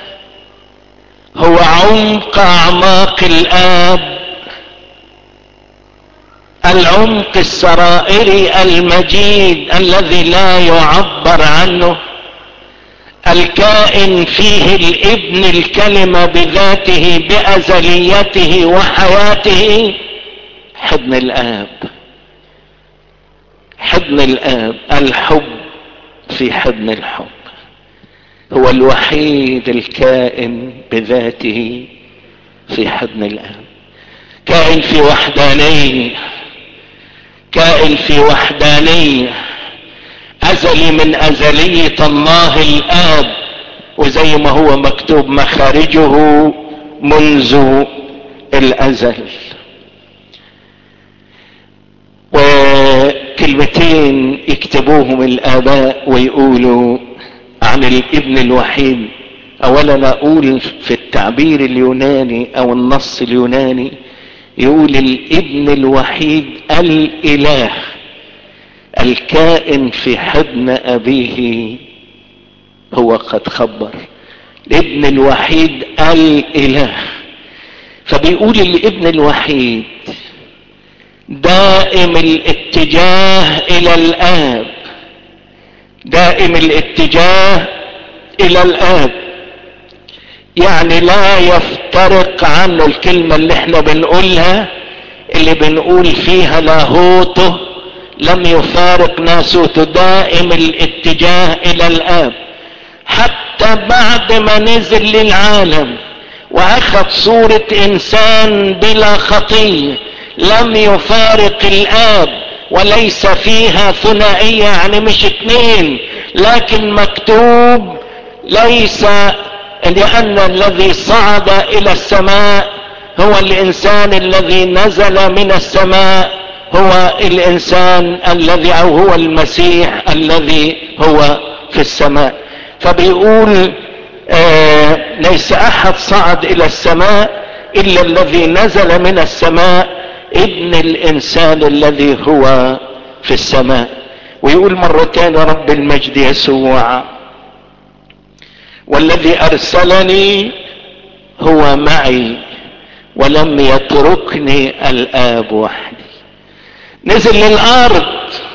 هو عمق اعماق الاب العمق السرائري المجيد الذي لا يعبر عنه الكائن فيه الابن الكلمة بذاته بأزليته وحياته حضن الآب حضن الآب الحب في حضن الحب هو الوحيد الكائن بذاته في حضن الآب كائن في وحدانية كائن في وحدانية أزلي من أزلية الله الآب وزي ما هو مكتوب مخارجه منذ الأزل وكلمتين يكتبوهم الآباء ويقولوا عن الابن الوحيد اولا اقول في التعبير اليوناني او النص اليوناني يقول الابن الوحيد الاله الكائن في حضن ابيه هو قد خبر الابن الوحيد الاله فبيقول الابن الوحيد دائم الاتجاه الى الاب دائم الاتجاه الى الاب يعني لا يفترق عنه الكلمة اللي احنا بنقولها اللي بنقول فيها لاهوته لم يفارق ناسوته دائم الاتجاه الى الاب حتى بعد ما نزل للعالم واخذ صورة انسان بلا خطية لم يفارق الاب وليس فيها ثنائية يعني مش اتنين لكن مكتوب ليس لأن الذي صعد إلى السماء هو الإنسان الذي نزل من السماء هو الإنسان الذي أو هو المسيح الذي هو في السماء فبيقول آه ليس أحد صعد إلى السماء إلا الذي نزل من السماء ابن الانسان الذي هو في السماء ويقول مرتين رب المجد يسوع والذي ارسلني هو معي ولم يتركني الاب وحدي نزل للارض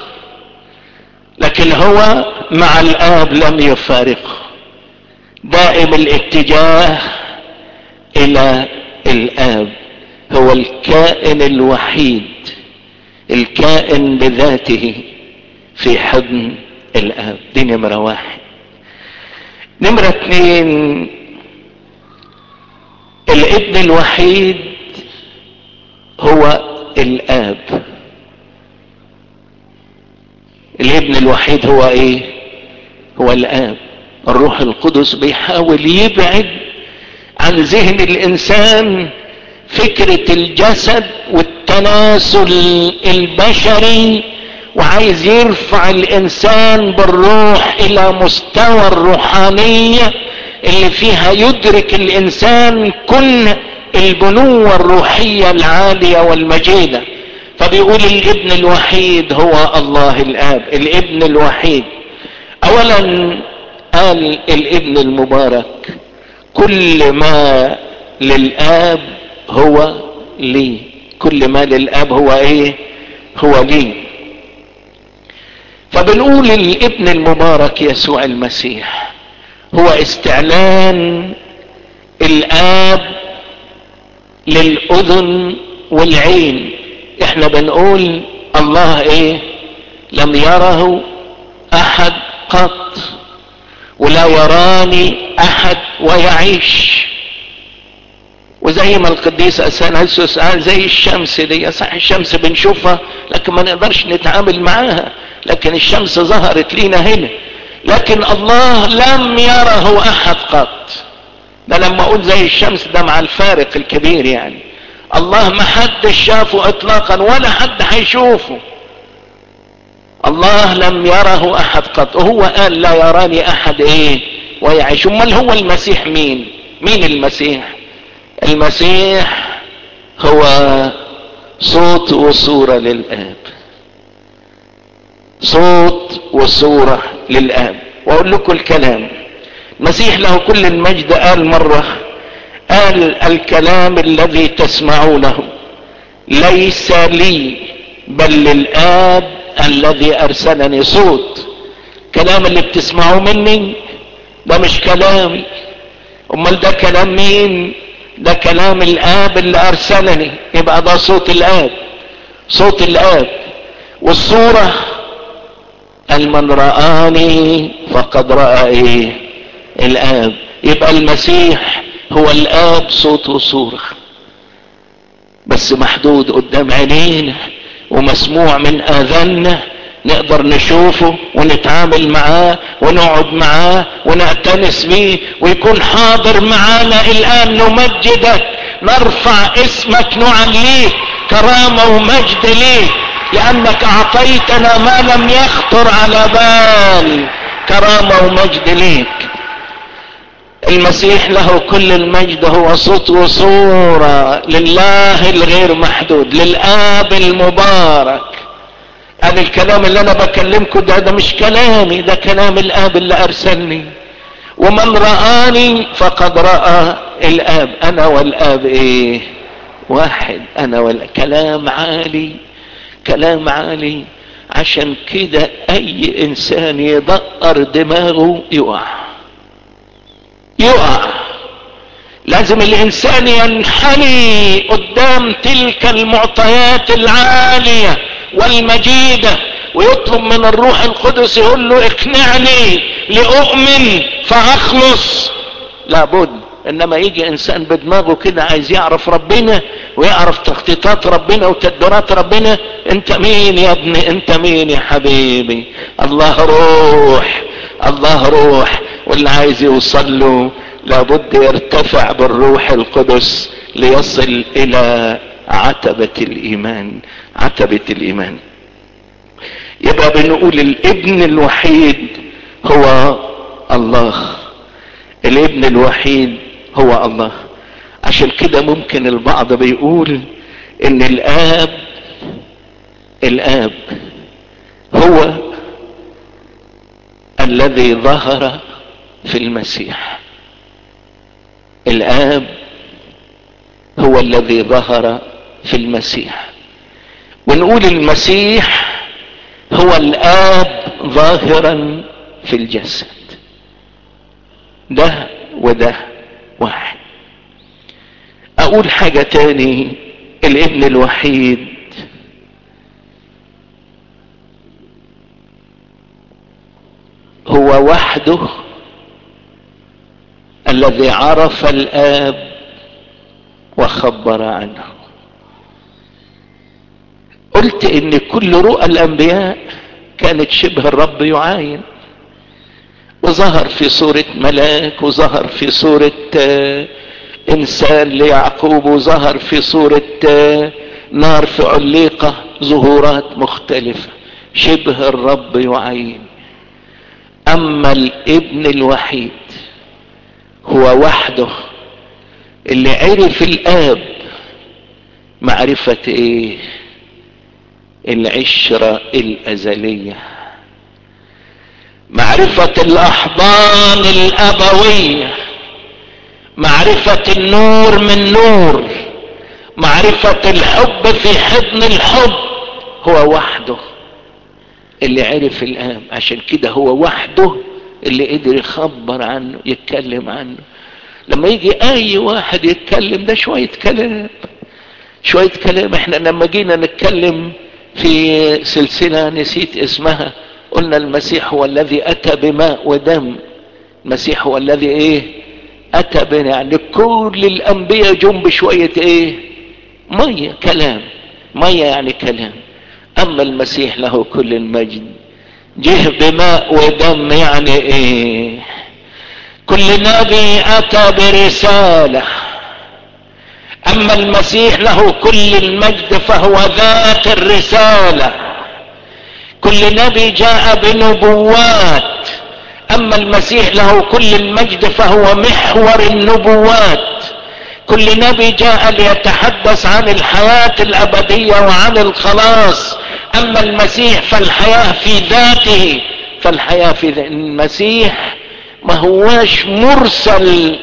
لكن هو مع الاب لم يفارقه دائم الاتجاه الى الاب هو الكائن الوحيد الكائن بذاته في حضن الاب دي نمرة واحد نمرة اتنين الابن الوحيد هو الاب الابن الوحيد هو ايه هو الاب الروح القدس بيحاول يبعد عن ذهن الانسان فكرة الجسد والتناسل البشري وعايز يرفع الانسان بالروح الى مستوى الروحانية اللي فيها يدرك الانسان كل البنوة الروحية العالية والمجيدة فبيقول الابن الوحيد هو الله الاب الابن الوحيد اولا قال الابن المبارك كل ما للاب هو لي كل ما للاب هو ايه هو لي فبنقول الابن المبارك يسوع المسيح هو استعلان الاب للاذن والعين احنا بنقول الله ايه لم يره احد قط ولا يراني احد ويعيش وزي ما القديس اثناسيوس قال زي الشمس دي صح الشمس بنشوفها لكن ما نقدرش نتعامل معاها لكن الشمس ظهرت لينا هنا لكن الله لم يره احد قط ده لما اقول زي الشمس ده مع الفارق الكبير يعني الله ما حد شافه اطلاقا ولا حد هيشوفه الله لم يره احد قط وهو قال لا يراني احد ايه ويعيش امال هو المسيح مين مين المسيح المسيح هو صوت وصورة للآب صوت وصورة للآب وأقول لكم الكلام المسيح له كل المجد قال مرة قال الكلام الذي تسمعونه ليس لي بل للآب الذي أرسلني صوت كلام اللي بتسمعوه مني ده مش كلامي امال ده كلام مين ده كلام الاب اللي ارسلني يبقى ده صوت الاب صوت الاب والصورة المن رآني فقد رأى ايه الاب يبقى المسيح هو الاب صوت وصورة بس محدود قدام عينينا ومسموع من اذاننا نقدر نشوفه ونتعامل معاه ونقعد معاه ونأتنس بيه ويكون حاضر معانا الآن نمجدك نرفع اسمك نعليك كرامة ومجد ليك لأنك أعطيتنا ما لم يخطر على بال كرامة ومجد ليك المسيح له كل المجد هو صوت وصورة لله الغير محدود للآب المبارك هذا الكلام اللي انا بكلمكم ده ده مش كلامي ده كلام الاب اللي ارسلني ومن رآني فقد رأى الاب انا والاب ايه واحد انا والاب كلام عالي كلام عالي عشان كده اي انسان يدقر دماغه يقع يقع لازم الانسان ينحني قدام تلك المعطيات العاليه والمجيدة ويطلب من الروح القدس يقول له اقنعني لأؤمن فأخلص لابد انما يجي انسان بدماغه كده عايز يعرف ربنا ويعرف تخطيطات ربنا وتدبيرات ربنا انت مين يا ابني انت مين يا حبيبي الله روح الله روح واللي عايز يوصل له لابد يرتفع بالروح القدس ليصل الى عتبة الايمان عتبة الايمان يبقى بنقول الابن الوحيد هو الله الابن الوحيد هو الله عشان كده ممكن البعض بيقول ان الاب الاب هو الذي ظهر في المسيح الاب هو الذي ظهر في المسيح ونقول المسيح هو الاب ظاهرا في الجسد ده وده واحد اقول حاجة تاني الابن الوحيد هو وحده الذي عرف الاب وخبر عنه قلت ان كل رؤى الانبياء كانت شبه الرب يعاين وظهر في صورة ملاك وظهر في صورة انسان ليعقوب وظهر في صورة نار في عليقة ظهورات مختلفة شبه الرب يعين اما الابن الوحيد هو وحده اللي عرف الاب معرفة ايه العشرة الازلية معرفة الاحضان الابوية معرفة النور من نور معرفة معرفة الحب في حضن الحب هو وحده اللي عرف الآب عشان كده هو وحده اللي قدر يخبر عنه يتكلم عنه لما يجي اي واحد يتكلم ده شوية كلام شوية كلام احنا لما جينا نتكلم في سلسلة نسيت اسمها قلنا المسيح هو الذي اتى بماء ودم المسيح هو الذي ايه اتى بنا يعني كل الانبياء جم بشوية ايه مية كلام مية يعني كلام اما المسيح له كل المجد جه بماء ودم يعني ايه كل نبي اتى برسالة اما المسيح له كل المجد فهو ذات الرسالة كل نبي جاء بنبوات اما المسيح له كل المجد فهو محور النبوات كل نبي جاء ليتحدث عن الحياة الابدية وعن الخلاص اما المسيح فالحياة في ذاته فالحياة في ذاته المسيح ما هواش مرسل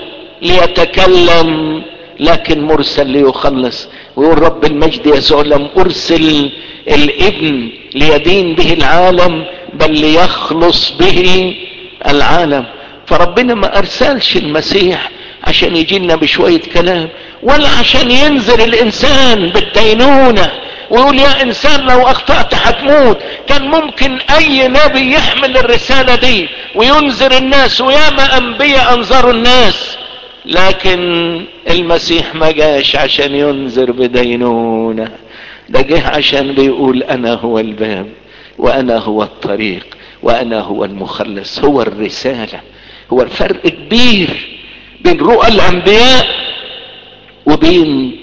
ليتكلم لكن مرسل ليخلص ويقول رب المجد يسوع لم ارسل الابن ليدين به العالم بل ليخلص به العالم فربنا ما ارسلش المسيح عشان يجي لنا بشوية كلام ولا عشان ينزل الانسان بالدينونة ويقول يا انسان لو اخطأت هتموت كان ممكن اي نبي يحمل الرسالة دي وينذر الناس وياما انبياء انذروا الناس لكن المسيح ما جاش عشان ينذر بدينونة ده جه عشان بيقول انا هو الباب وانا هو الطريق وانا هو المخلص هو الرسالة هو الفرق كبير بين رؤى الانبياء وبين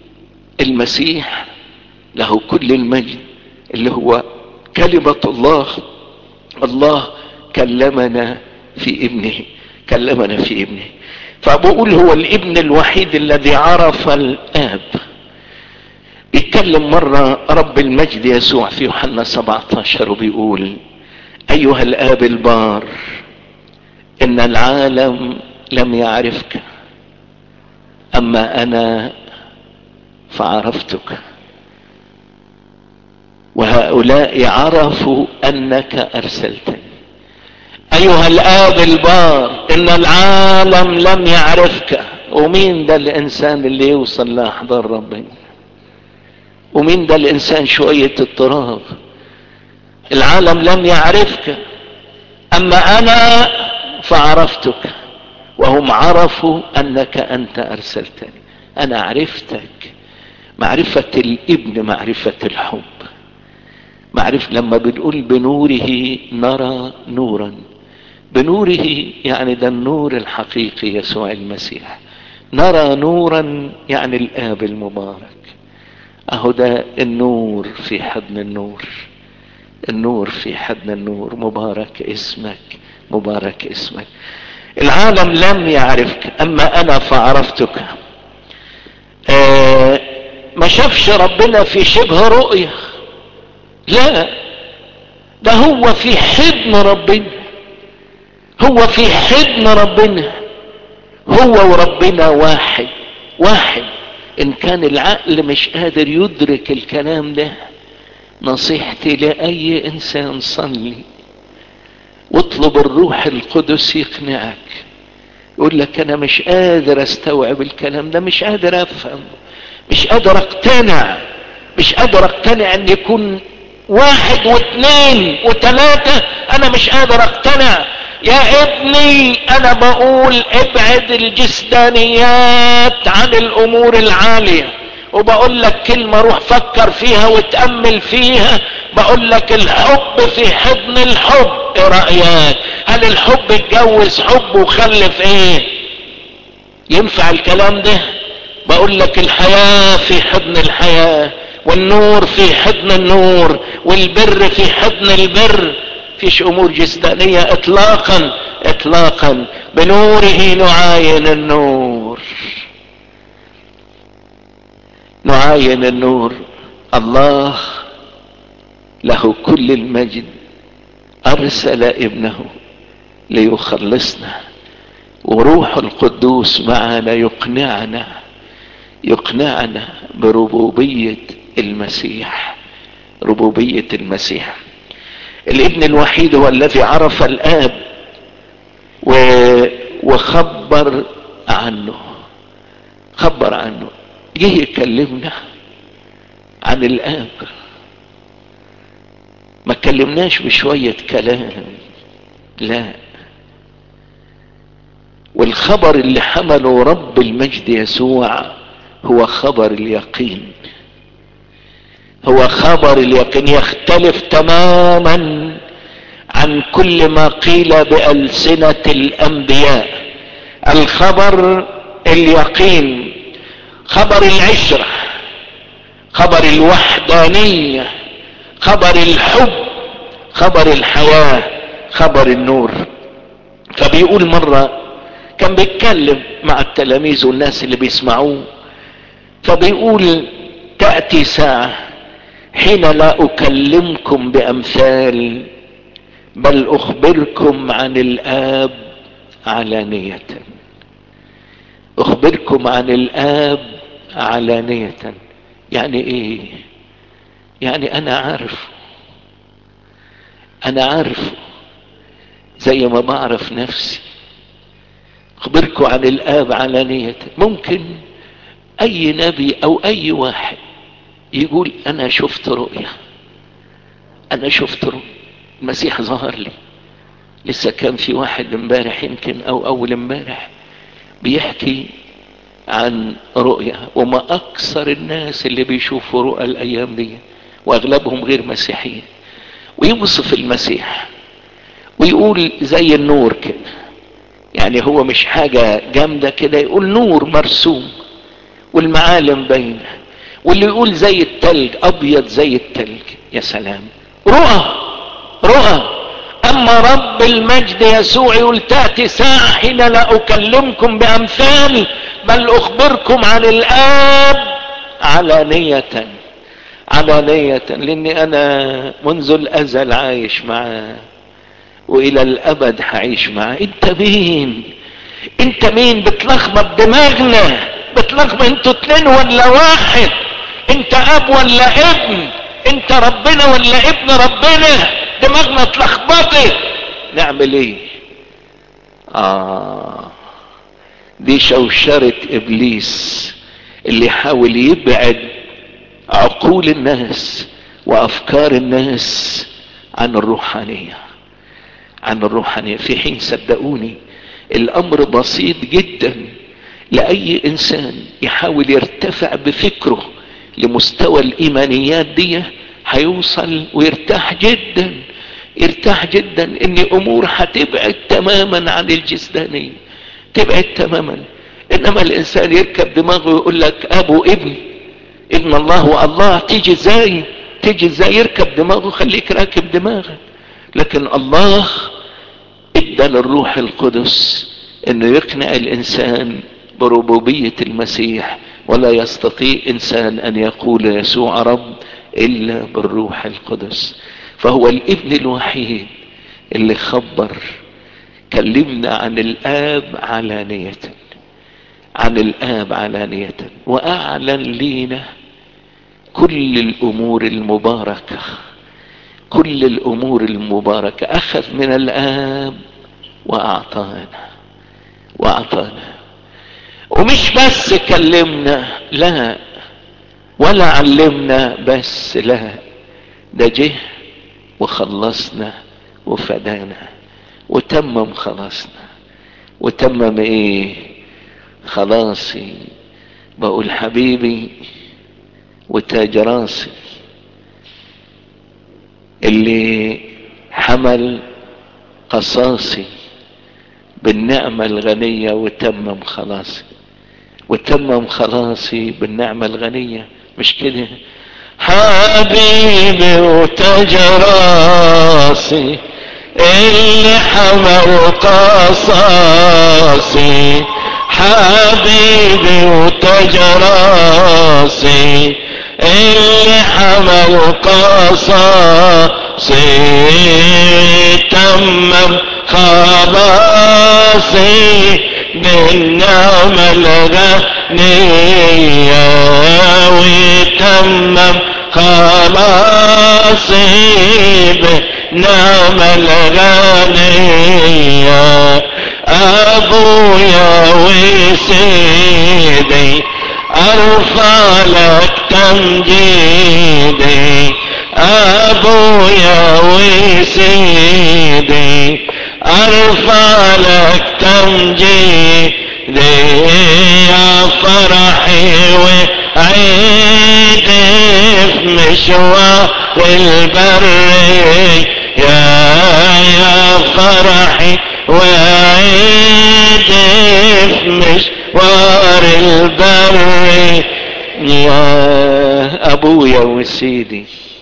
المسيح له كل المجد اللي هو كلمة الله الله كلمنا في ابنه كلمنا في ابنه فبقول هو الابن الوحيد الذي عرف الاب بيتكلم مرة رب المجد يسوع في يوحنا 17 وبيقول ايها الاب البار ان العالم لم يعرفك اما انا فعرفتك وهؤلاء عرفوا انك ارسلتني ايها الاب البار ان العالم لم يعرفك ومين ده الانسان اللي يوصل لاحضان ربنا ومين ده الانسان شوية اضطراب العالم لم يعرفك اما انا فعرفتك وهم عرفوا انك انت ارسلتني انا عرفتك معرفة الابن معرفة الحب معرف لما بنقول بنوره نرى نورا بنوره يعني ده النور الحقيقي يسوع المسيح نرى نورا يعني الاب المبارك اهو ده النور في حضن النور النور في حضن النور مبارك اسمك مبارك اسمك العالم لم يعرفك اما انا فعرفتك آه ما شافش ربنا في شبه رؤيه لا ده هو في حضن ربنا هو في حضن ربنا هو وربنا واحد واحد ان كان العقل مش قادر يدرك الكلام ده نصيحتي لاي انسان صلي واطلب الروح القدس يقنعك يقول لك انا مش قادر استوعب الكلام ده مش قادر افهم مش قادر اقتنع مش قادر اقتنع ان يكون واحد واثنين وثلاثة انا مش قادر اقتنع يا ابني انا بقول ابعد الجسدانيات عن الامور العالية وبقول لك كلمة روح فكر فيها وتأمل فيها بقول لك الحب في حضن الحب ايه رأيك هل الحب اتجوز حب وخلف ايه ينفع الكلام ده بقول لك الحياة في حضن الحياة والنور في حضن النور والبر في حضن البر فيش امور جسدانية اطلاقا اطلاقا بنوره نعاين النور نعاين النور الله له كل المجد ارسل ابنه ليخلصنا وروح القدوس معنا يقنعنا يقنعنا بربوبية المسيح ربوبية المسيح الابن الوحيد هو الذي عرف الاب وخبر عنه خبر عنه جه يكلمنا عن الاب ما كلمناش بشوية كلام لا والخبر اللي حمله رب المجد يسوع هو خبر اليقين هو خبر اليقين يختلف تماما عن كل ما قيل بألسنة الأنبياء الخبر اليقين خبر العشرة خبر الوحدانية خبر الحب خبر الحياة خبر النور فبيقول مرة كان بيتكلم مع التلاميذ والناس اللي بيسمعوه فبيقول تأتي ساعة حين لا أكلمكم بأمثال بل أخبركم عن الآب علانية أخبركم عن الآب علانية يعني إيه يعني أنا عارف أنا عارف زي ما بعرف نفسي أخبركم عن الآب علانية ممكن أي نبي أو أي واحد يقول أنا شفت رؤية أنا شفت رؤية المسيح ظهر لي لسه كان في واحد امبارح يمكن أو أول امبارح بيحكي عن رؤية وما أكثر الناس اللي بيشوفوا رؤى الأيام دي وأغلبهم غير مسيحيين ويوصف المسيح ويقول زي النور كده يعني هو مش حاجة جامدة كده يقول نور مرسوم والمعالم باينة واللي يقول زي التلج أبيض زي التلج يا سلام رؤى رؤى أما رب المجد يسوع يقول تأتي ساعة حين لا أكلمكم بأمثال بل أخبركم عن الآب علانية علانية لأني أنا منذ الأزل عايش معاه وإلى الأبد هعيش معاه أنت مين أنت مين بتلخبط دماغنا بتلخبط أنتوا اتنين ولا واحد أنت أب ولا ابن أنت ربنا ولا ابن ربنا دماغنا اتلخبطت نعمل ايه اه دي شوشرة ابليس اللي يحاول يبعد عقول الناس وافكار الناس عن الروحانية عن الروحانية في حين صدقوني الامر بسيط جدا لاي انسان يحاول يرتفع بفكره لمستوى الايمانيات دي هيوصل ويرتاح جدا يرتاح جدا ان امور هتبعد تماما عن الجسدانية تبعد تماما انما الانسان يركب دماغه ويقول لك ابو ابن ابن الله والله تيجي ازاي تيجي ازاي يركب دماغه خليك راكب دماغك لكن الله ادى للروح القدس انه يقنع الانسان بربوبية المسيح ولا يستطيع انسان ان يقول يسوع رب الا بالروح القدس فهو الابن الوحيد اللي خبر كلمنا عن الاب علانية عن الاب علانية واعلن لينا كل الامور المباركة كل الامور المباركة اخذ من الاب واعطانا واعطانا ومش بس كلمنا لا ولا علمنا بس لا ده جه وخلصنا وفدانا وتمم خلاصنا وتمم ايه خلاصي بقول حبيبي وتاج راسي اللي حمل قصاصي بالنعمة الغنية وتمم خلاصي وتمم خلاصي بالنعمة الغنية مش كده حبيبي وتاج راسي اللي حمل قصاصي حبيبي وتاج راسي اللي حمل قصاصي تمم خلاصي بالنعمة الغنية نية وتمم خلاصي بنعم الغنية ابويا وسيدي ارفع لك تمجيدي ابويا وسيدي ارفع لك تمجيدي يا فرحي وعيدي في مشوار البري يا يا فرحي وعيدي في مشوار البري يا ابويا وسيدي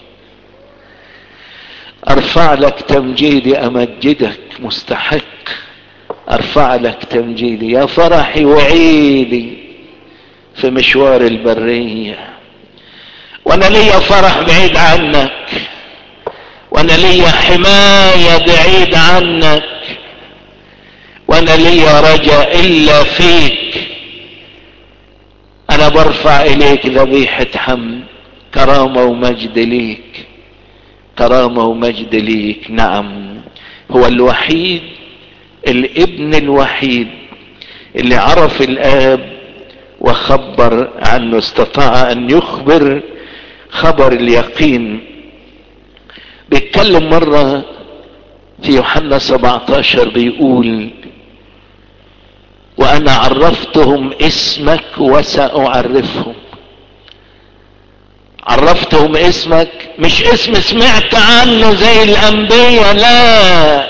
ارفع لك تمجيدي امجدك مستحق ارفع لك تمجيدي يا فرحي وعيدي في مشوار البرية وانا ليا فرح بعيد عنك وانا ليا حماية بعيد عنك وانا ليا رجاء الا فيك انا برفع اليك ذبيحة حمد كرامة ومجد ليك كرامة ومجد ليك نعم هو الوحيد الابن الوحيد اللي عرف الاب وخبر عنه استطاع ان يخبر خبر اليقين بيتكلم مرة في يوحنا 17 بيقول وانا عرفتهم اسمك وساعرفهم عرفتهم اسمك مش اسم سمعت عنه زي الانبياء لا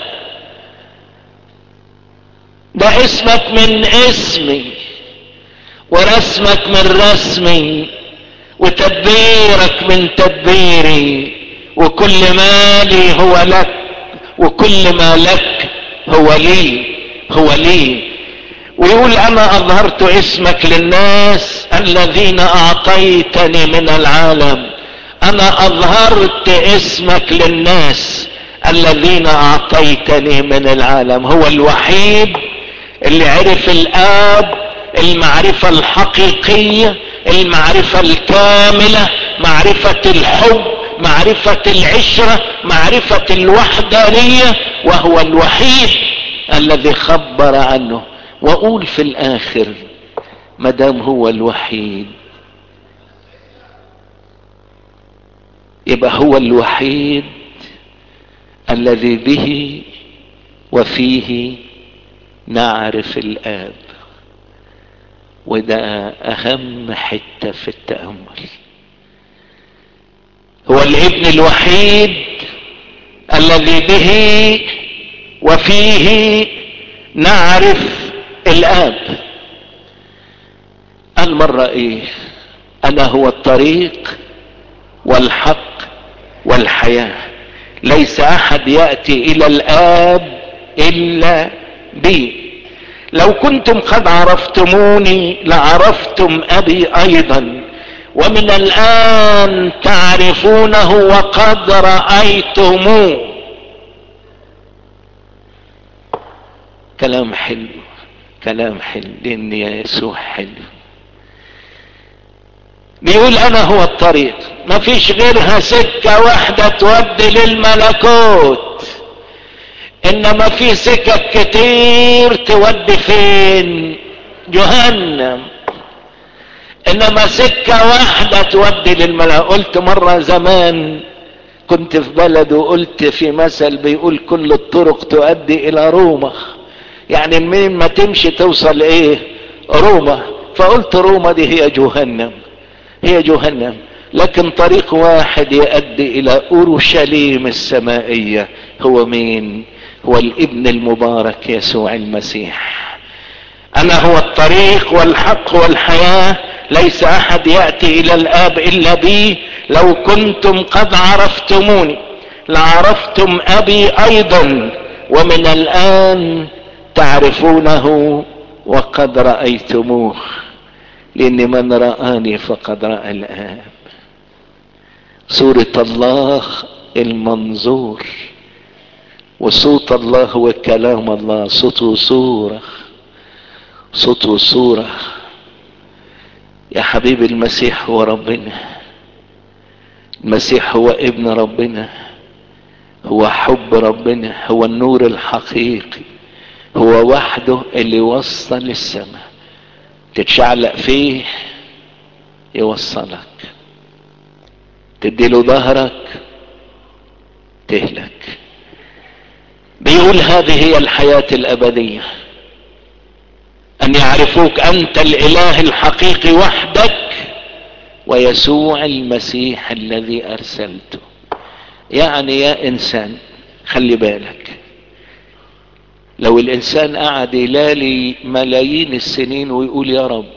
ده اسمك من اسمي ورسمك من رسمي وتدبيرك من تدبيري وكل مالي هو لك وكل ما لك هو لي هو لي ويقول انا اظهرت اسمك للناس الذين اعطيتني من العالم انا اظهرت اسمك للناس الذين اعطيتني من العالم هو الوحيد اللي عرف الاب المعرفة الحقيقية المعرفة الكاملة معرفة الحب معرفة العشرة معرفة الوحدانية وهو الوحيد الذي خبر عنه واقول في الاخر مدام هو الوحيد يبقى هو الوحيد الذي به وفيه نعرف الاب وده اهم حتة في التأمل هو الابن الوحيد الذي به وفيه نعرف الاب قال مرة ايه انا هو الطريق والحق والحياة ليس احد يأتي الى الاب الا بي لو كنتم قد عرفتموني لعرفتم ابي ايضا ومن الان تعرفونه وقد رأيتموه كلام حلو كلام حلو لان يا يسوع حلو بيقول انا هو الطريق ما فيش غيرها سكة واحدة تودي للملكوت انما في سكك كتير تودي فين جهنم انما سكة واحدة تودي للملكوت قلت مرة زمان كنت في بلد وقلت في مثل بيقول كل الطرق تؤدي الى روما يعني من ما تمشي توصل ايه روما فقلت روما دي هي جهنم هي جهنم لكن طريق واحد يؤدي الى اورشليم السمائية هو مين هو الابن المبارك يسوع المسيح انا هو الطريق والحق والحياة ليس احد يأتي الى الاب الا بي لو كنتم قد عرفتموني لعرفتم ابي ايضا ومن الان تعرفونه وقد رأيتموه لان من رآني فقد رأى الاب سورة الله المنظور وصوت الله هو كلام الله صوته صورة صوته صورة يا حبيبي المسيح هو ربنا المسيح هو ابن ربنا هو حب ربنا هو النور الحقيقي هو وحده اللي وصل للسماء تتشعلق فيه يوصلك تديله ظهرك تهلك بيقول هذه هي الحياة الأبدية أن يعرفوك أنت الإله الحقيقي وحدك ويسوع المسيح الذي أرسلته يعني يا إنسان خلي بالك لو الإنسان قعد يلالي ملايين السنين ويقول يا رب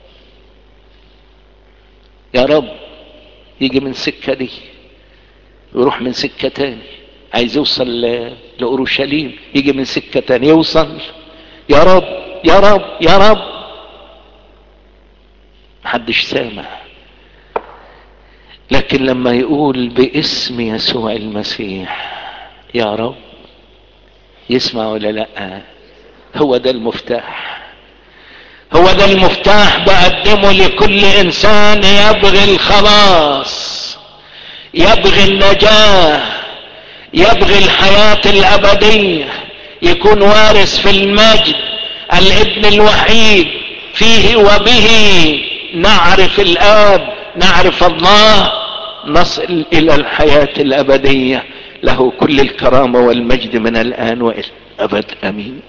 يا رب يجي من سكة دي ويروح من سكة تاني عايز يوصل لأورشليم يجي من سكة تاني يوصل يا رب يا رب يا رب محدش سامع لكن لما يقول باسم يسوع المسيح يا رب يسمع ولا لا هو ده المفتاح هو ده المفتاح بقدمه لكل انسان يبغي الخلاص يبغي النجاه يبغي الحياه الابديه يكون وارث في المجد الابن الوحيد فيه وبه نعرف الاب نعرف الله نصل الى الحياه الابديه له كل الكرامه والمجد من الان والى الابد امين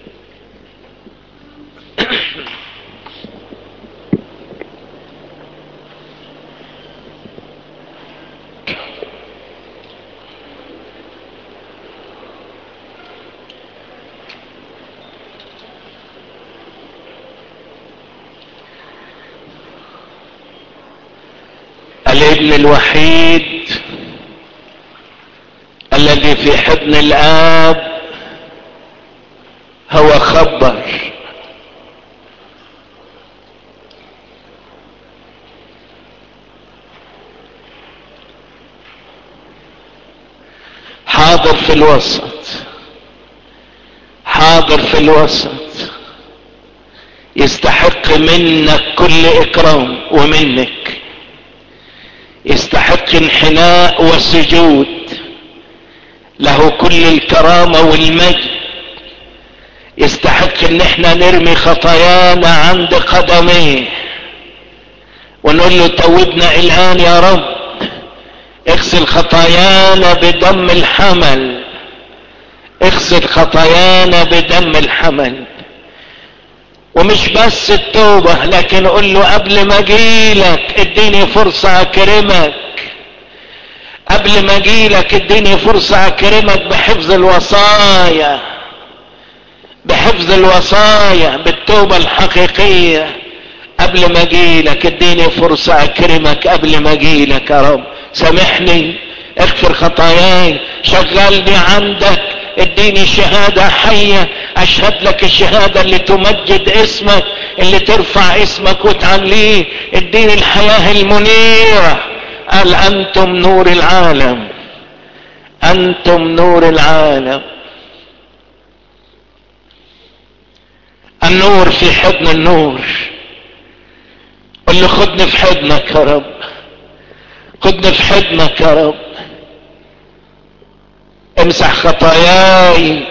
الابن الوحيد الذي في حضن الاب هو خبر حاضر في الوسط حاضر في الوسط يستحق منك كل اكرام ومنك يستحق انحناء وسجود له كل الكرامة والمجد يستحق ان احنا نرمي خطايانا عند قدميه ونقول له توبنا الان يا رب اغسل خطايانا بدم الحمل اغسل خطايانا بدم الحمل ومش بس التوبة لكن قل له قبل ما اجيلك اديني فرصة اكرمك قبل ما اجيلك اديني فرصة اكرمك بحفظ الوصايا بحفظ الوصايا بالتوبة الحقيقية قبل ما اجيلك اديني فرصة اكرمك قبل ما اجيلك يا رب سامحني اغفر خطاياي شغلني عندك اديني شهادة حية اشهد لك الشهادة اللي تمجد اسمك اللي ترفع اسمك وتعليه اديني الحياة المنيرة قال انتم نور العالم انتم نور العالم النور في حضن النور قل له خدني في حضنك يا رب خدني في حضنك يا رب امسح خطاياي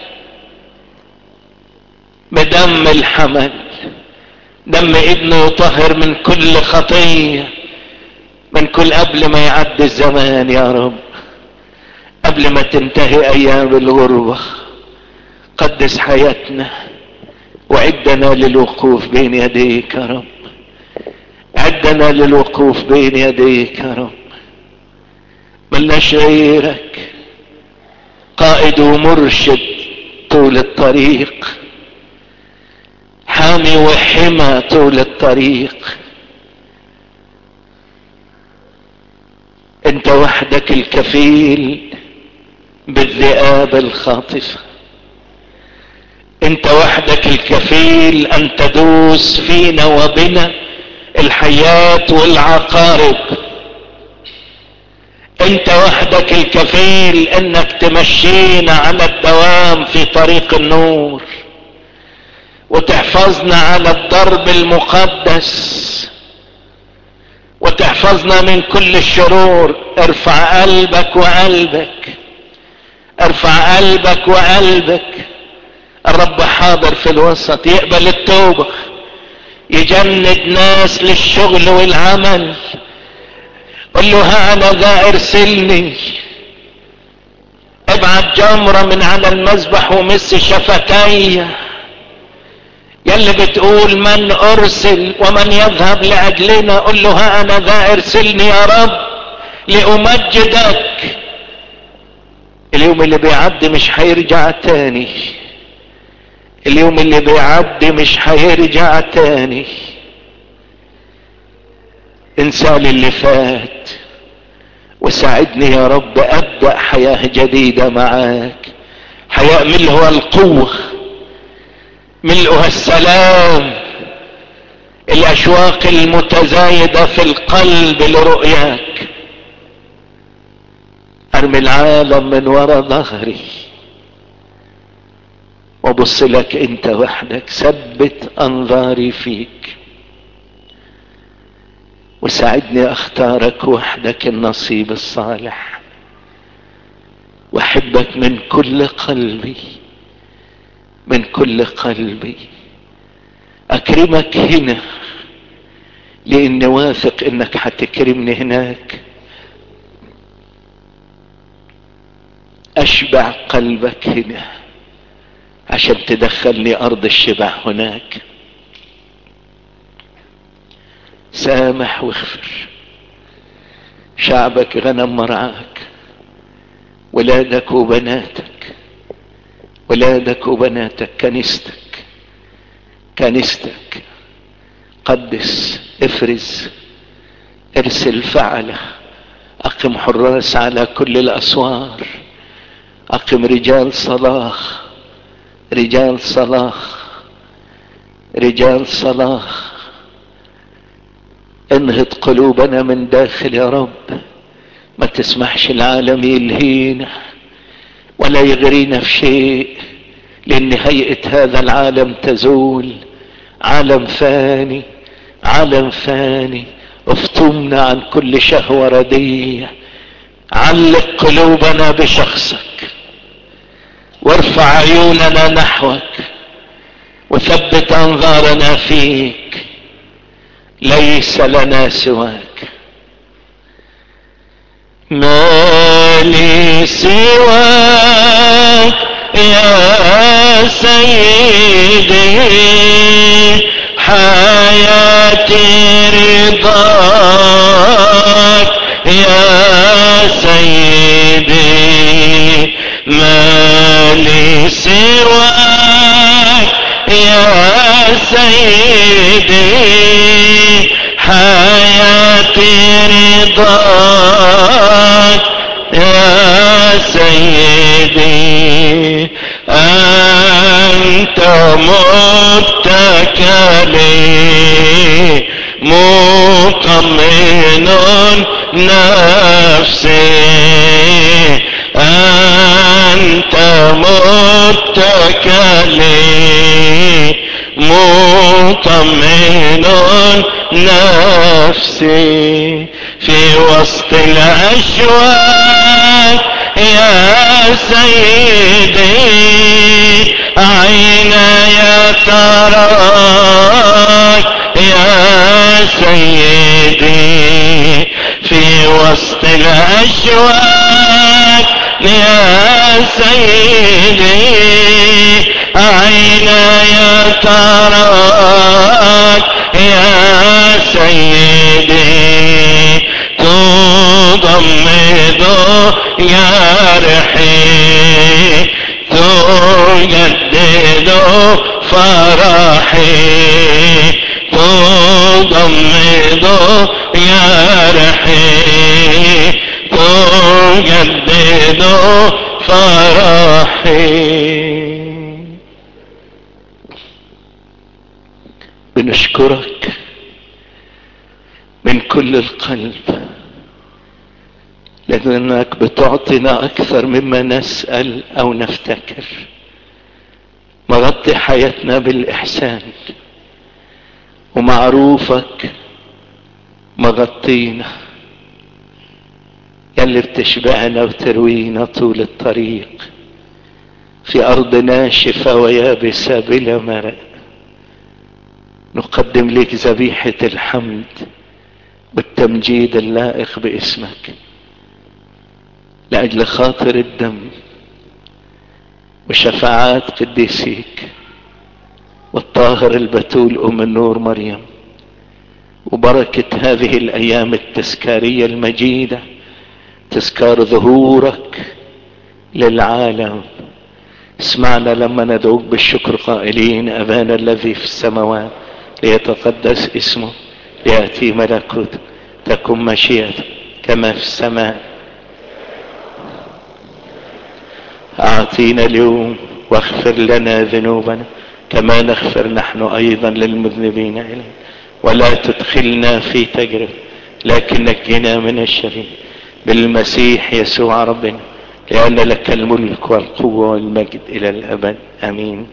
بدم الحمل دم ابنه يطهر من كل خطيه من كل قبل ما يعدي الزمان يا رب قبل ما تنتهي ايام الغربة قدس حياتنا وعدنا للوقوف بين يديك يا رب عدنا للوقوف بين يديك يا رب ملناش غيرك قائد ومرشد طول الطريق حامي وحمى طول الطريق انت وحدك الكفيل بالذئاب الخاطفة انت وحدك الكفيل ان تدوس فينا وبنا الحياة والعقارب انت وحدك الكفيل انك تمشينا على الدوام في طريق النور وتحفظنا على الضرب المقدس وتحفظنا من كل الشرور ارفع قلبك وقلبك ارفع قلبك وقلبك الرب حاضر في الوسط يقبل التوبة يجند ناس للشغل والعمل قل له ها انا ذا ارسلني ابعت جمرة من على المذبح ومس شفتي يلي بتقول من ارسل ومن يذهب لاجلنا قل له ها انا ذا ارسلني يا رب لامجدك اليوم اللي بيعدي مش هيرجع تاني اليوم اللي بيعدي مش هيرجع تاني انسان اللي فات وساعدني يا رب ابدا حياه جديده معاك حياه ملؤها القوه ملؤها السلام الاشواق المتزايده في القلب لرؤياك ارمي العالم من وراء ظهري وابص لك انت وحدك ثبت انظاري فيك وساعدني اختارك وحدك النصيب الصالح واحبك من كل قلبي من كل قلبي اكرمك هنا لاني واثق انك حتكرمني هناك اشبع قلبك هنا عشان تدخلني ارض الشبع هناك سامح واغفر شعبك غنم مرعاك ولادك وبناتك ولادك وبناتك كنيستك كنيستك قدس افرز ارسل فعله اقم حراس على كل الاسوار اقم رجال صلاح رجال صلاح رجال صلاح انهض قلوبنا من داخل يا رب ما تسمحش العالم يلهينا ولا يغرينا في شيء لان هيئة هذا العالم تزول عالم فاني عالم فاني افتمنا عن كل شهوة ردية علق قلوبنا بشخصك وارفع عيوننا نحوك وثبت انظارنا فيك ليس لنا سواك ما لي سواك يا سيدي حياتي رضاك يا سيدي ما لي سواك يا سيدي حياتي رضاك يا سيدي أنت متكلي مطمئن نفسي أنت متكلي مطمئن نفسي في وسط الأشواق يا سيدي عيني تراك يا سيدي في وسط الأشواق يا سيدي عيني تراك يا سيدي تضمد جرحي تجدد فرحي تضمد جرحي تجدد فرحي بنشكرك من كل القلب لأنك بتعطينا أكثر مما نسأل أو نفتكر مغطي حياتنا بالإحسان ومعروفك مغطينا يلي بتشبعنا وتروينا طول الطريق في ارض ناشفة ويابسة بلا مرق نقدم لك ذبيحة الحمد والتمجيد اللائق باسمك لاجل خاطر الدم وشفاعات قديسيك والطاهر البتول ام النور مريم وبركة هذه الايام التذكارية المجيدة تذكار ظهورك للعالم اسمعنا لما ندعوك بالشكر قائلين ابانا الذي في السماوات ليتقدس اسمه لياتي ملكوته تكن مشيئته كما في السماء اعطينا اليوم واغفر لنا ذنوبنا كما نغفر نحن ايضا للمذنبين الينا ولا تدخلنا في تجربه لكن نجنا من الشرير بالمسيح يسوع ربنا لان لك الملك والقوه والمجد الى الابد امين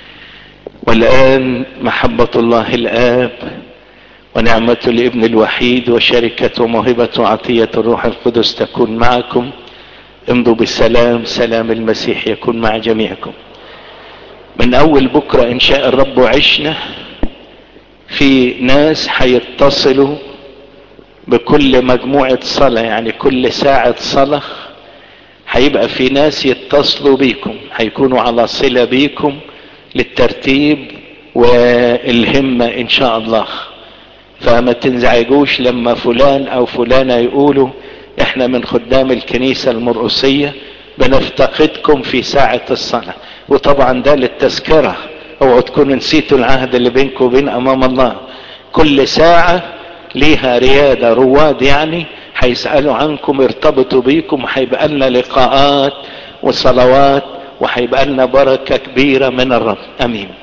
والان محبه الله الاب ونعمه الابن الوحيد وشركه وموهبه عطيه الروح القدس تكون معكم امضوا بالسلام سلام المسيح يكون مع جميعكم من اول بكرة ان شاء الرب عشنا في ناس هيتصلوا بكل مجموعة صلاة يعني كل ساعة صلاة هيبقى في ناس يتصلوا بيكم هيكونوا على صلة بيكم للترتيب والهمة ان شاء الله فما تنزعجوش لما فلان او فلانة يقولوا احنا من خدام الكنيسة المرؤوسية بنفتقدكم في ساعة الصلاة وطبعا ده للتذكرة اوعوا تكونوا نسيتوا العهد اللي بينكم وبين امام الله كل ساعة ليها ريادة رواد يعني هيسألوا عنكم ارتبطوا بيكم وهيبقى لنا لقاءات وصلوات وهيبقى لنا بركة كبيرة من الرب امين